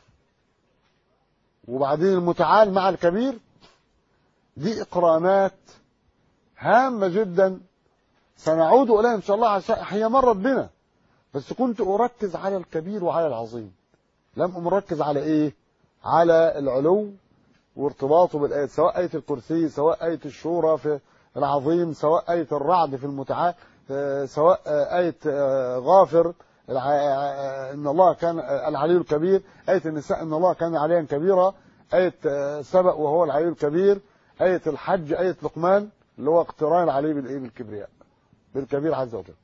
وبعدين المتعال مع الكبير دي إقرانات هامة جدا سنعود إليها إن شاء الله عشان هي مرت بنا بس كنت أركز على الكبير وعلى العظيم لم أركز على إيه على العلو وارتباطه بالآيات سواء آية الكرسي سواء آية الشورى في العظيم سواء آية الرعد في المتعال سواء آية غافر إن الله كان العلي الكبير آية النساء إن الله كان عليا كبيرا آية سبأ وهو العلي الكبير آية الحج آية لقمان اللي هو اقتران العلي بالإيه بالكبرياء بالكبير عز وجل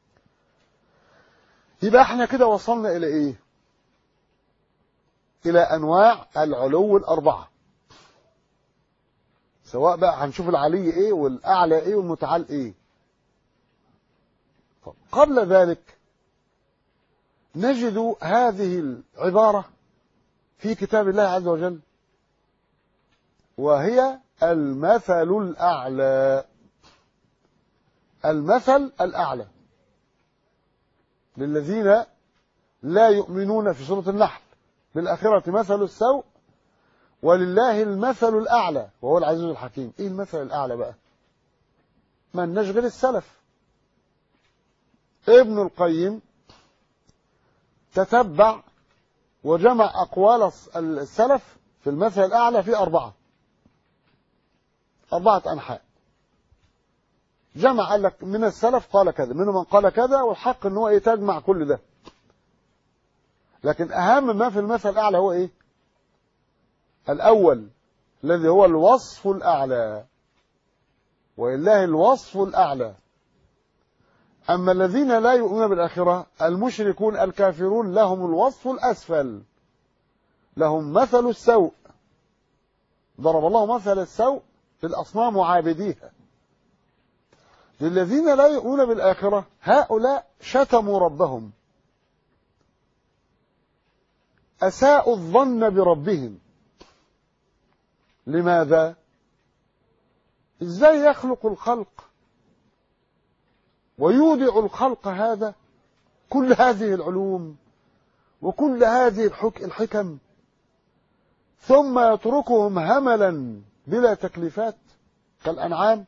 يبقى احنا كده وصلنا إلى إيه إلى أنواع العلو الأربعة سواء بقى هنشوف العلي إيه والأعلى إيه والمتعال إيه طب قبل ذلك نجد هذه العبارة في كتاب الله عز وجل وهي المثل الأعلى المثل الأعلى للذين لا يؤمنون في سورة النحل بالآخرة مثل السوء ولله المثل الأعلى وهو العزيز الحكيم إيه المثل الأعلى بقى من نشغل السلف ابن القيم تتبع وجمع أقوال السلف في المثل الأعلى في أربعة أربعة أنحاء جمع قال لك من السلف قال كذا منهم من قال كذا والحق ان هو ايه تجمع كل ده لكن اهم ما في المثل الاعلى هو ايه الاول الذي هو الوصف الاعلى ولله الوصف الاعلى اما الذين لا يؤمنون بالاخره المشركون الكافرون لهم الوصف الاسفل لهم مثل السوء ضرب الله مثل السوء للاصنام وعابديها للذين لا يؤمنون بالآخرة هؤلاء شتموا ربهم أساءوا الظن بربهم لماذا ازاي يخلق الخلق ويودع الخلق هذا كل هذه العلوم وكل هذه الحكم ثم يتركهم هملا بلا تكليفات كالأنعام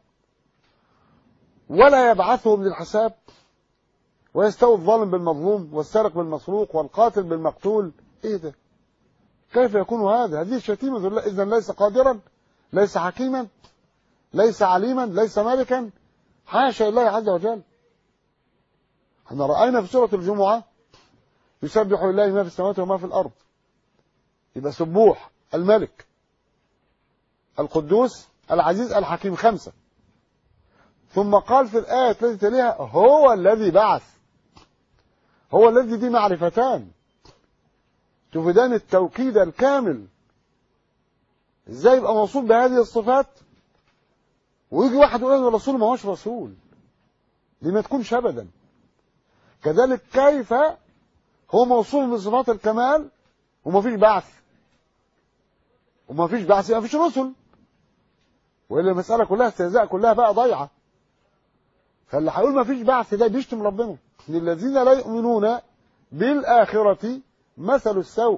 ولا يبعثهم للحساب ويستوي الظالم بالمظلوم والسارق بالمسروق والقاتل بالمقتول ايه ده كيف يكون هذا هذه شتيمة اذا ليس قادرا ليس حكيما ليس عليما ليس مالكا حاشا لله عز وجل احنا رأينا في سورة الجمعة يسبح لله ما في السماوات وما في الأرض يبقى سبوح الملك القدوس العزيز الحكيم خمسة ثم قال في الآية التي تليها هو الذي بعث هو الذي دي معرفتان تفيدان التوكيد الكامل ازاي يبقى موصول بهذه الصفات ويجي واحد يقول الرسول ما هوش رسول دي ما تكونش ابدا كذلك كيف هو موصول بصفات الكمال وما فيش بعث وما فيش بعث ما فيش رسل والا المساله كلها استهزاء كلها بقى ضايعه فاللي هيقول ما فيش بعث ده بيشتم ربنا للذين لا يؤمنون بالآخرة مثل السوء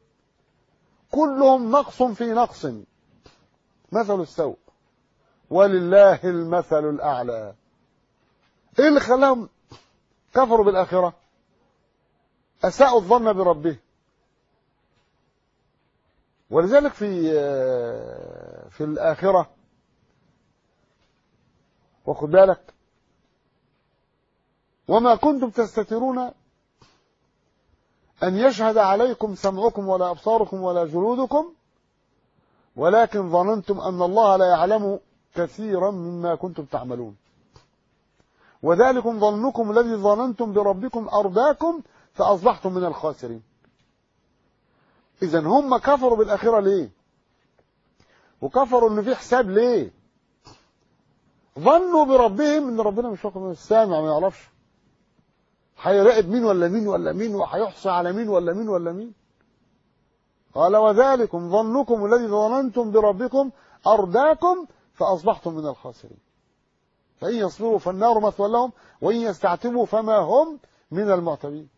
كلهم نقص في نقص مثل السوء ولله المثل الأعلى ايه اللي خلاهم كفروا بالآخرة أساءوا الظن بربه ولذلك في في الآخرة واخد بالك وما كنتم تستترون أن يشهد عليكم سمعكم ولا أبصاركم ولا جلودكم ولكن ظننتم أن الله لا يعلم كثيرا مما كنتم تعملون وذلكم ظنكم الذي ظننتم بربكم أرداكم فأصبحتم من الخاسرين إذا هم كفروا بالآخرة ليه وكفروا إن في حساب ليه ظنوا بربهم إن ربنا مش واقف السامع ما يعرفش هيراقب مين ولا مين ولا مين وهيحصى على مين ولا مين ولا مين قال وذلكم ظنكم الذي ظننتم بربكم أرداكم فأصبحتم من الخاسرين فإن يصبروا فالنار مثوى لهم وإن يستعتبوا فما هم من المعتبين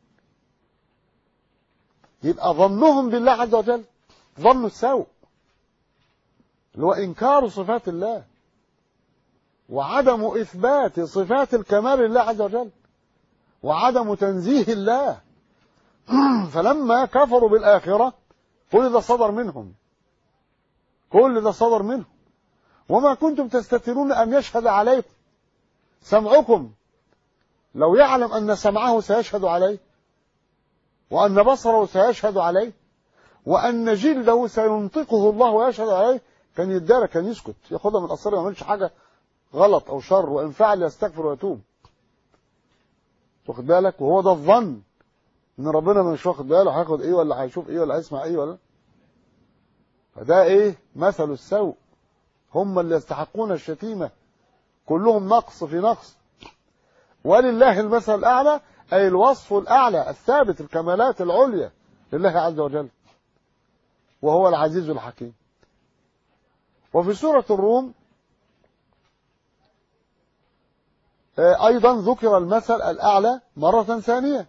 يبقى ظنهم بالله عز وجل ظن السوء اللي هو إنكار صفات الله وعدم إثبات صفات الكمال لله عز وجل وعدم تنزيه الله فلما كفروا بالآخرة كل ده صدر منهم كل ده صدر منهم وما كنتم تستترون أن يشهد عليكم سمعكم لو يعلم أن سمعه سيشهد عليه وأن بصره سيشهد عليه وأن جلده سينطقه الله ويشهد عليه كان يدار كان يسكت ياخدها من الأصل ما يعملش حاجة غلط أو شر وإن فعل يستغفر ويتوب واخد بالك وهو ده الظن ان ربنا مش واخد باله هياخد ايه ولا هيشوف ايه ولا هيسمع ايه ولا فده ايه مثل السوء هم اللي يستحقون الشتيمه كلهم نقص في نقص ولله المثل الاعلى اي الوصف الاعلى الثابت الكمالات العليا لله عز وجل وهو العزيز الحكيم وفي سوره الروم آه، أيضا ذكر المثل الأعلى مرة ثانية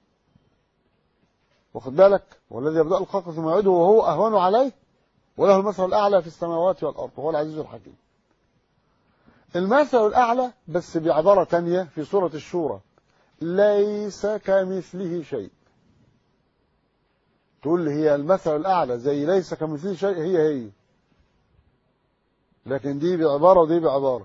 واخد بالك والذي يبدأ الخلق ثم يعيده وهو أهون عليه وله المثل الأعلى في السماوات والأرض وهو العزيز الحكيم المثل الأعلى بس بعبارة تانية في سورة الشورى ليس كمثله شيء تقول لي هي المثل الأعلى زي ليس كمثله شيء هي هي لكن دي بعبارة ودي بعبارة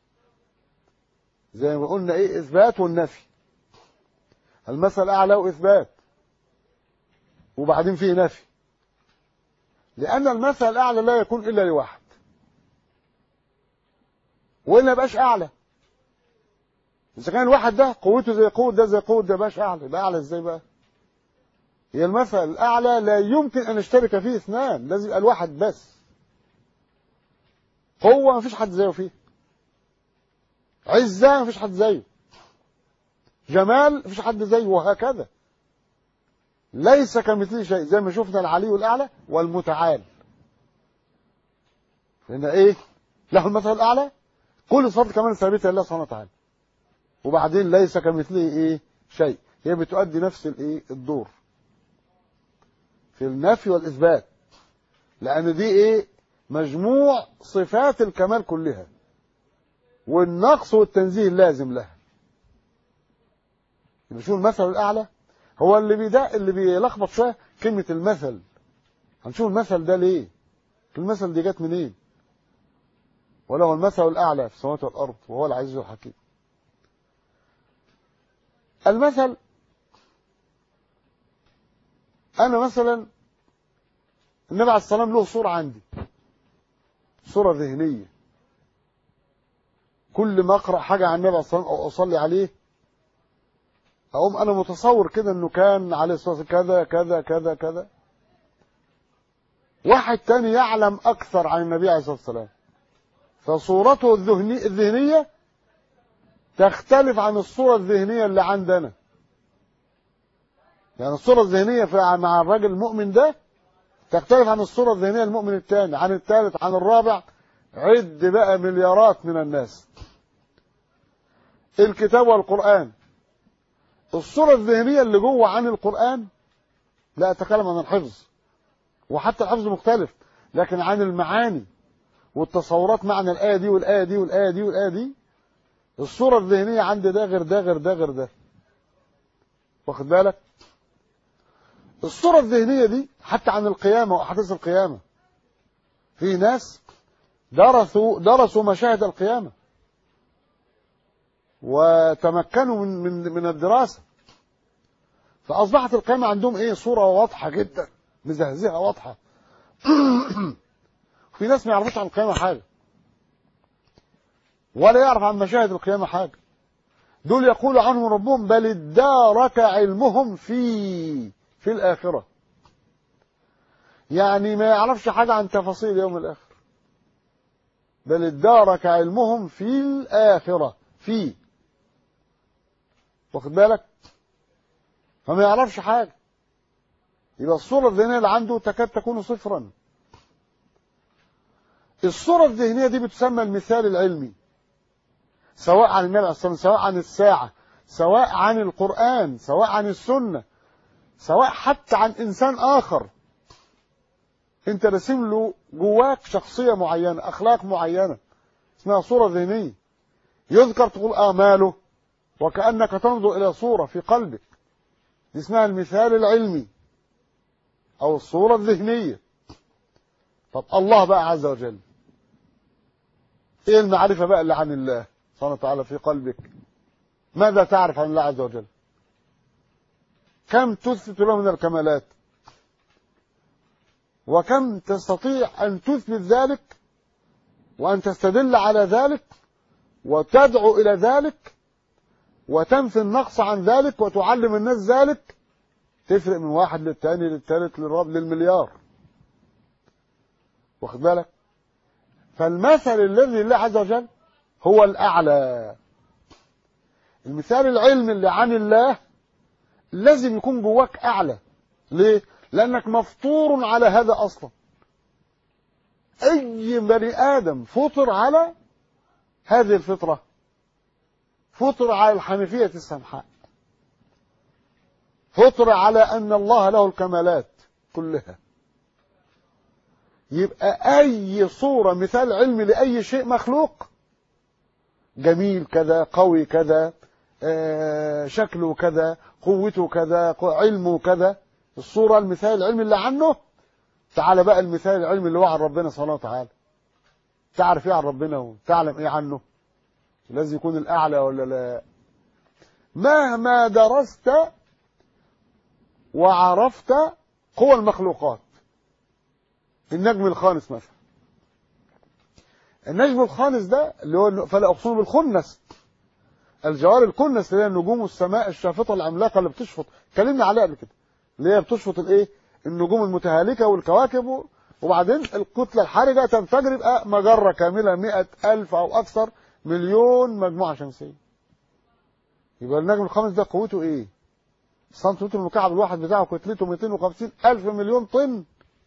زي ما قلنا ايه اثبات والنفي المثل الاعلى واثبات وبعدين فيه نفي لان المثل الاعلى لا يكون الا لواحد وإلا يبقاش اعلى اذا كان الواحد ده قوته زي قوه ده زي قوه ده يبقاش اعلى يبقى اعلى ازاي بقى هي المثل الاعلى لا يمكن ان يشترك فيه اثنان لازم يبقى الواحد بس قوه ما فيش حد زيه فيه عزة مفيش حد زيه جمال مفيش حد زيه وهكذا ليس كمثله شيء زي ما شفنا العلي الأعلى والمتعال هنا ايه له المثل الأعلى كل صفات كمان ثابتة لله سبحانه وتعالى وبعدين ليس كمثله ايه شيء هي بتؤدي نفس الايه الدور في النفي والإثبات لأن دي ايه مجموع صفات الكمال كلها والنقص والتنزيه اللازم لها يبقى شو المثل الأعلى هو اللي بيدا اللي بيلخبط شوية كلمة المثل هنشوف المثل ده ليه المثل دي جت منين وله المثل الأعلى في السماوات والأرض وهو العزيز الحكيم المثل أنا مثلا النبي عليه الصلاة والسلام له صورة عندي صورة ذهنية كل ما اقرا حاجه عن النبي صلى الله عليه وسلم او اصلي عليه اقوم انا متصور كده انه كان عليه الصلاه والسلام كذا كذا كذا كذا واحد تاني يعلم اكثر عن النبي عليه الصلاه والسلام فصورته الذهني الذهنيه تختلف عن الصوره الذهنيه اللي عندنا يعني الصوره الذهنيه مع الراجل المؤمن ده تختلف عن الصوره الذهنيه المؤمن الثاني عن الثالث عن الرابع عد بقى مليارات من الناس الكتاب والقرآن الصورة الذهنية اللي جوه عن القرآن لا أتكلم عن الحفظ وحتى الحفظ مختلف لكن عن المعاني والتصورات معنى الآية دي والآية دي والآية دي والآية دي الصورة الذهنية عند ده غير ده غير ده غير ده واخد بالك الصورة الذهنية دي حتى عن القيامة وأحداث القيامة في ناس درسوا درسوا مشاهد القيامة وتمكنوا من من من الدراسة فأصبحت القيامة عندهم إيه صورة واضحة جدا مزهزهة واضحة في ناس ما يعرفوش عن القيامة حاجة ولا يعرف عن مشاهد القيامة حاجة دول يقول عنهم ربهم بل ادارك علمهم في في الآخرة يعني ما يعرفش حاجة عن تفاصيل يوم الآخر بل ادارك علمهم في الآخرة في واخد بالك فما يعرفش حاجة يبقى الصورة الذهنية اللي عنده تكاد تكون صفرا الصورة الذهنية دي بتسمى المثال العلمي سواء عن النبي عليه سواء عن الساعة سواء عن القرآن سواء عن السنة سواء حتى عن إنسان آخر انت رسم له جواك شخصية معينة أخلاق معينة اسمها صورة ذهنية يذكر تقول آماله وكأنك تنظر إلى صورة في قلبك دي اسمها المثال العلمي أو الصورة الذهنية طب الله بقى عز وجل ايه المعرفة بقى اللي عن الله سبحانه وتعالى في قلبك ماذا تعرف عن الله عز وجل كم تثبت له من الكمالات وكم تستطيع أن تثبت ذلك وأن تستدل على ذلك وتدعو إلى ذلك وتنفي النقص عن ذلك وتعلم الناس ذلك تفرق من واحد للتاني للتالت للرابع للمليار واخد بالك فالمثل الذي لله عز وجل هو الأعلى المثال العلمي اللي عن الله لازم يكون جواك أعلى ليه؟ لأنك مفطور على هذا أصلا أي بني آدم فطر على هذه الفطرة فطر على الحنفية السمحاء فطر على أن الله له الكمالات كلها يبقى أي صورة مثال علمي لأي شيء مخلوق جميل كذا قوي كذا آه، شكله كذا قوته كذا علمه كذا الصورة المثال العلمي اللي عنه تعال بقى المثال العلمي اللي هو عن ربنا سبحانه وتعالى تعرف ايه عن ربنا وتعلم ايه عنه لازم يكون الاعلى ولا لا مهما درست وعرفت قوى المخلوقات النجم الخامس مثلا النجم الخامس ده اللي هو فلا اقسم بالخنس الجوار الكنس اللي هي نجوم السماء الشافطه العملاقه اللي بتشفط كلمنا عليها قبل كده اللي هي بتشفط الايه النجوم المتهالكه والكواكب وبعدين الكتله الحرجه تنفجر يبقى مجره كامله مئة ألف او اكثر مليون مجموعه شمسيه يبقى النجم الخامس ده قوته ايه السنتيمتر المكعب الواحد بتاعه كتلته 250 ألف مليون طن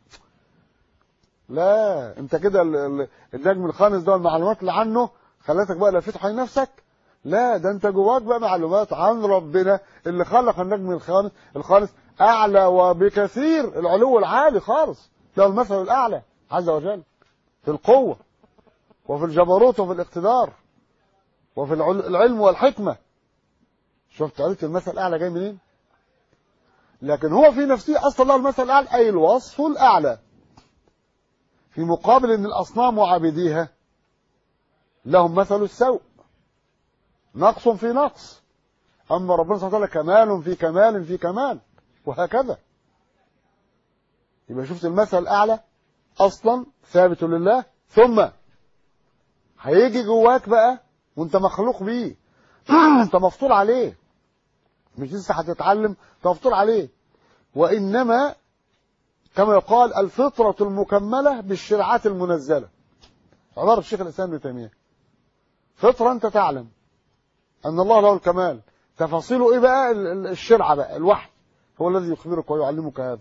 لا انت كده النجم الخامس ده المعلومات اللي عنه خلتك بقى لفيت حي نفسك لا ده انت جواك بقى معلومات عن ربنا اللي خلق النجم الخامس الخامس اعلى وبكثير العلو العالي خالص ده المثل الاعلى عز وجل في القوه وفي الجبروت وفي الاقتدار وفي العلم والحكمه شفت عرفت المثل الاعلى جاي منين لكن هو في نفسه اصلا له المثل الاعلى اي الوصف الاعلى في مقابل ان الاصنام وعابديها لهم مثل السوء نقص في نقص اما ربنا سبحانه وتعالى كمال في كمال في كمال وهكذا يبقى شفت المثل الاعلى اصلا ثابت لله ثم هيجي جواك بقى وانت مخلوق بيه انت مفطور عليه مش لسه هتتعلم تفطر عليه وإنما كما يقال الفطرة المكملة بالشرعات المنزلة عبارة الشيخ الإسلام ابن تيمية فطرة أنت تعلم أن الله له الكمال تفاصيله إيه بقى الشرعة بقى الوحي هو الذي يخبرك ويعلمك هذا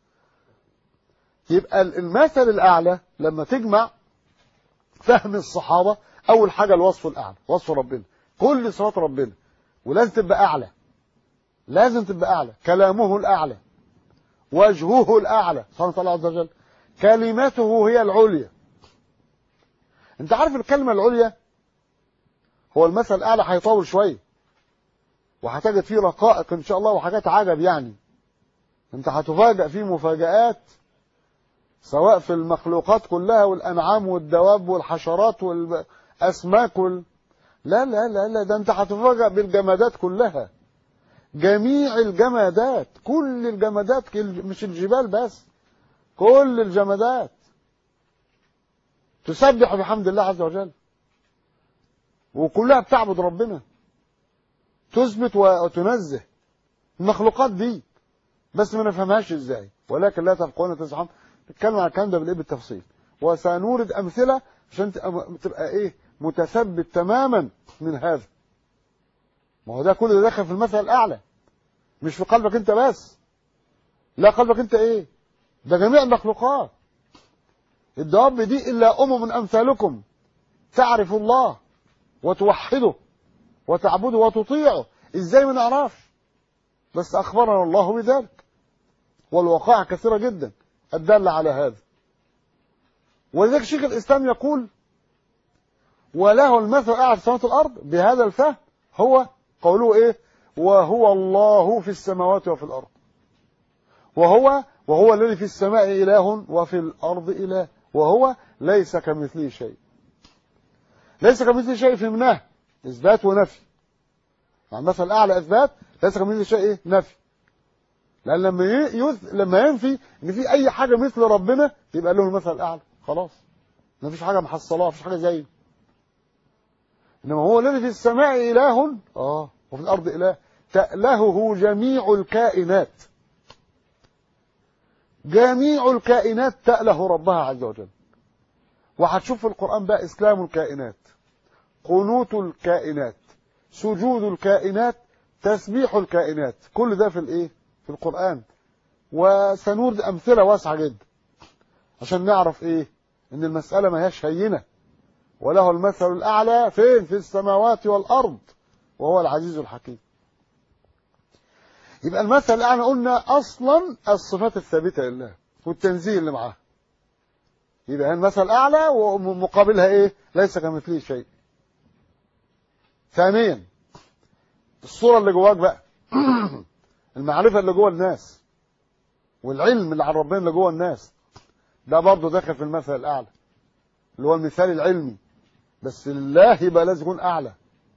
يبقى المثل الأعلى لما تجمع فهم الصحابة أول حاجة الوصف الأعلى وصف ربنا كل صفات ربنا ولازم تبقى أعلى لازم تبقى أعلى كلامه الأعلى وجهه الأعلى سبحانه وتعالى عز وجل كلمته هي العليا انت عارف الكلمة العليا هو المثل الأعلى هيطول شوية وهتجد فيه رقائق إن شاء الله وحاجات عجب يعني انت هتفاجأ فيه مفاجآت سواء في المخلوقات كلها والأنعام والدواب والحشرات والأسماك وال... لا لا لا لا ده انت هتفاجأ بالجمادات كلها جميع الجمادات كل الجمادات مش الجبال بس كل الجمادات تسبح بحمد الله عز وجل وكلها بتعبد ربنا تثبت وتنزه المخلوقات دي بس ما نفهمهاش ازاي ولكن لا تفقون تسعون نتكلم عن الكلام ده بالايه بالتفصيل وسنورد امثله عشان تبقى ايه متثبت تماما من هذا ما هو ده كل ده داخل في المثل الاعلى مش في قلبك انت بس لا قلبك انت ايه ده جميع المخلوقات الدواب دي الا امم امثالكم تعرف الله وتوحده وتعبده وتطيعه ازاي ما نعرفش بس اخبرنا الله بذلك والوقائع كثيره جدا الداله على هذا ولذلك شيخ الاسلام يقول وله المثل اعلى في سماوات الارض بهذا الفهم هو قوله ايه وهو الله في السماوات وفي الارض وهو وهو الذي في السماء اله وفي الارض اله وهو ليس كمثله شيء ليس كمثله شيء في مناه اثبات ونفي يعني مثلا الاعلى اثبات ليس كمثله شيء ايه نفي لان لما يث... لما ينفي ان في اي حاجه مثل ربنا يبقى له المثل الاعلى خلاص ما فيش حاجه محصلاه ما فيش حاجه زيه انما هو الذي في السماء اله اه وفي الارض اله تألهه جميع الكائنات جميع الكائنات تأله ربها عز وجل وهتشوف في القرآن بقى إسلام الكائنات قنوت الكائنات سجود الكائنات تسبيح الكائنات كل ده في الايه في القرآن وسنورد أمثلة واسعة جدا عشان نعرف ايه ان المسألة ما هياش هينة وله المثل الأعلى فين في السماوات والأرض وهو العزيز الحكيم يبقى المثل الأعلى قلنا أصلا الصفات الثابتة لله والتنزيه اللي معاها يبقى المثل الأعلى ومقابلها إيه ليس كمثله شيء ثانيا الصورة اللي جواك بقى المعرفة اللي جوه الناس والعلم اللي عن ربنا اللي جوه الناس ده برضه داخل في المثل الأعلى اللي هو المثال العلمي بس الله يبقى لازم يكون أعلى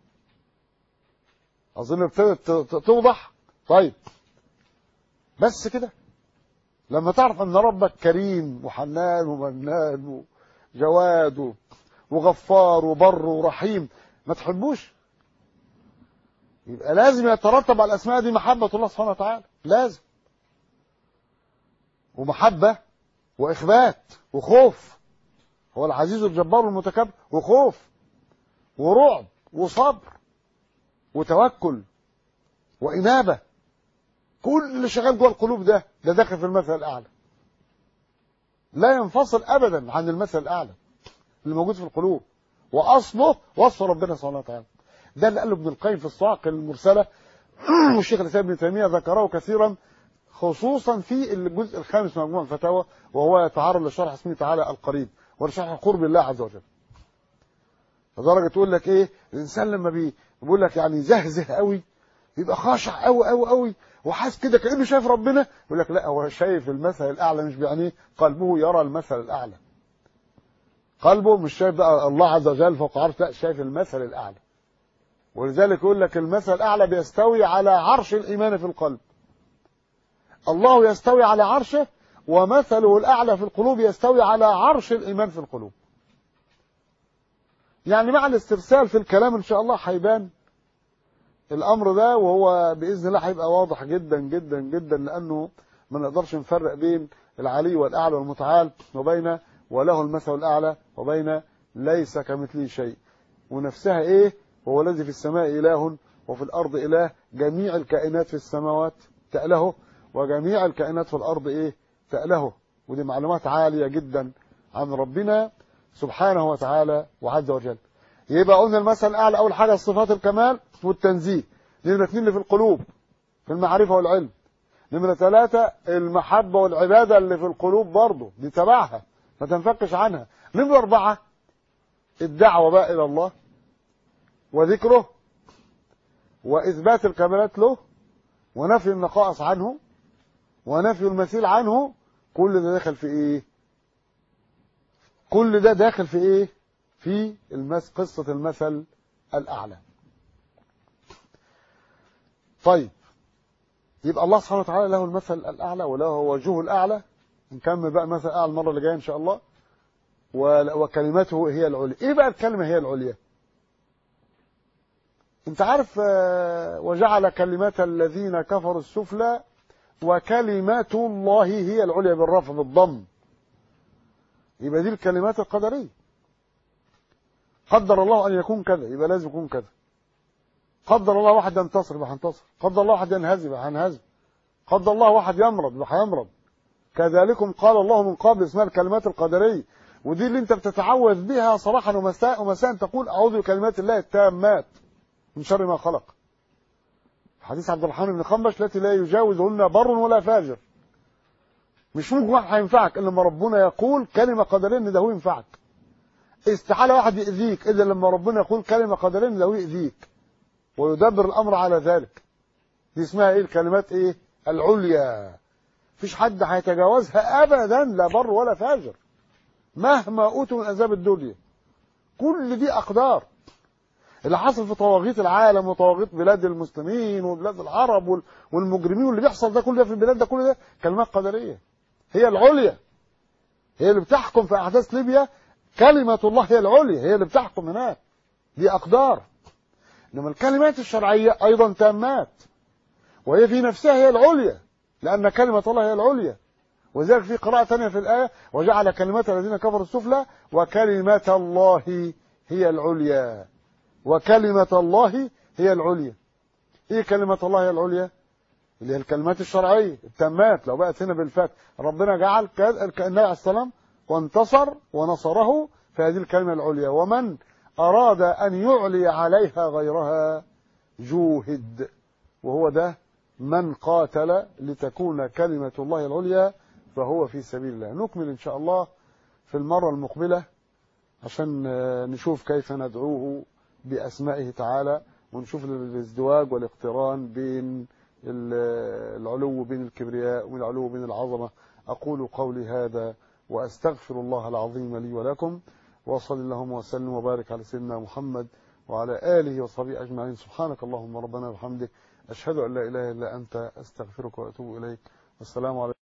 أظن ابتدت توضح طيب بس كده لما تعرف أن ربك كريم وحنان ومنان وجواد وغفار وبر ورحيم ما تحبوش يبقى لازم يترتب على الأسماء دي محبة الله سبحانه وتعالى لازم ومحبة وإخبات وخوف هو العزيز الجبار المتكبر وخوف ورعب وصبر وتوكل وإنابة كل اللي شغال جوه القلوب ده ده داخل في المثل الأعلى لا ينفصل أبدا عن المثل الأعلى اللي موجود في القلوب وأصله وصف ربنا سبحانه وتعالى ده اللي قاله ابن القيم في الصواعق المرسلة والشيخ الإسلام ابن تيمية ذكره كثيرا خصوصا في الجزء الخامس من مجموع الفتاوى وهو يتعرض لشرح اسمه تعالى القريب ولشرح قرب الله عز وجل لدرجه تقول لك ايه الانسان لما بي بيقول لك يعني زهزه قوي يبقى خاشع قوي قوي قوي وحاسس كده كانه شايف ربنا يقول لك لا هو شايف المثل الاعلى مش بيعنيه قلبه يرى المثل الاعلى قلبه مش شايف بقى الله عز وجل فوق عرش لا شايف المثل الاعلى ولذلك يقول لك المثل الاعلى بيستوي على عرش الايمان في القلب الله يستوي على عرشه ومثله الأعلى في القلوب يستوي على عرش الإيمان في القلوب يعني مع الاسترسال في الكلام إن شاء الله هيبان الأمر ده وهو بإذن الله هيبقى واضح جدا جدا جدا لأنه ما نقدرش نفرق بين العلي والأعلى والمتعال وبين وله المثل الأعلى وبين ليس كمثله شيء ونفسها إيه هو الذي في السماء إله وفي الأرض إله جميع الكائنات في السماوات تأله وجميع الكائنات في الأرض إيه تأله ودي معلومات عالية جدا عن ربنا سبحانه وتعالى وعز وجل يبقى قلنا المثل الأعلى أول حاجة صفات الكمال والتنزيه نمرة اثنين اللي في القلوب في المعرفة والعلم نمرة ثلاثة المحبة والعبادة اللي في القلوب برضه دي تبعها ما تنفكش عنها نمرة أربعة الدعوة بقى إلى الله وذكره وإثبات الكمالات له ونفي النقائص عنه ونفي المثيل عنه كل ده داخل في ايه كل ده داخل في ايه في المس قصة المثل الأعلى طيب يبقى الله سبحانه وتعالى له المثل الأعلى وله وجهه الأعلى نكمل بقى مثل أعلى المرة اللي جاية إن شاء الله وكلمته هي العليا إيه بقى الكلمة هي العليا أنت عارف وجعل كلمات الذين كفروا السفلى وكلمات الله هي العليا بالرفع بالضم يبقى دي الكلمات القدرية قدر الله أن يكون كذا يبقى لازم يكون كذا قدر الله واحد ينتصر يبقى هينتصر قدر الله واحد ينهزم يبقى هينهزم قدر الله واحد يمرض يبقى هيمرض كذلكم قال الله من قبل اسمها الكلمات القدرية ودي اللي انت بتتعوذ بها صباحا ومساء ومساء تقول اعوذ بكلمات الله التامات من شر ما خلق حديث عبد الرحمن بن خنبش التي لا يجاوزهن بر ولا فاجر مش ممكن واحد هينفعك الا لما ربنا يقول كلمه قدريه ان ده هو ينفعك استحاله واحد يأذيك الا لما ربنا يقول كلمه قدريه ان ده هو يأذيك ويدبر الامر على ذلك دي اسمها ايه الكلمات ايه العليا مفيش حد هيتجاوزها ابدا لا بر ولا فاجر مهما اوتوا من عذاب الدنيا كل دي اقدار اللي حصل في طواغيت العالم وطواغيت بلاد المسلمين وبلاد العرب والمجرمين واللي بيحصل ده كله ده في البلاد ده كله ده كلمات قدريه هي العليا هي اللي بتحكم في احداث ليبيا كلمه الله هي العليا هي اللي بتحكم هناك دي اقدار انما الكلمات الشرعيه ايضا تامات وهي في نفسها هي العليا لان كلمه الله هي العليا وذلك في قراءه ثانيه في الايه وجعل كلمات الذين كفروا السفلى وكلمه الله هي العليا وكلمة الله هي العليا ايه كلمة الله هي العليا اللي هي الكلمات الشرعية التامات لو بقت هنا بالفتح ربنا جعل النبي عليه السلام وانتصر ونصره في هذه الكلمة العليا ومن أراد أن يعلي عليها غيرها جوهد وهو ده من قاتل لتكون كلمة الله العليا فهو في سبيل الله نكمل إن شاء الله في المرة المقبلة عشان نشوف كيف ندعوه بأسمائه تعالى ونشوف الازدواج والاقتران بين العلو بين الكبرياء والعلو بين العظمة أقول قولي هذا وأستغفر الله العظيم لي ولكم وصل اللهم وسلم وبارك على سيدنا محمد وعلى آله وصحبه أجمعين سبحانك اللهم ربنا وبحمدك أشهد أن لا إله إلا أنت أستغفرك وأتوب إليك والسلام عليكم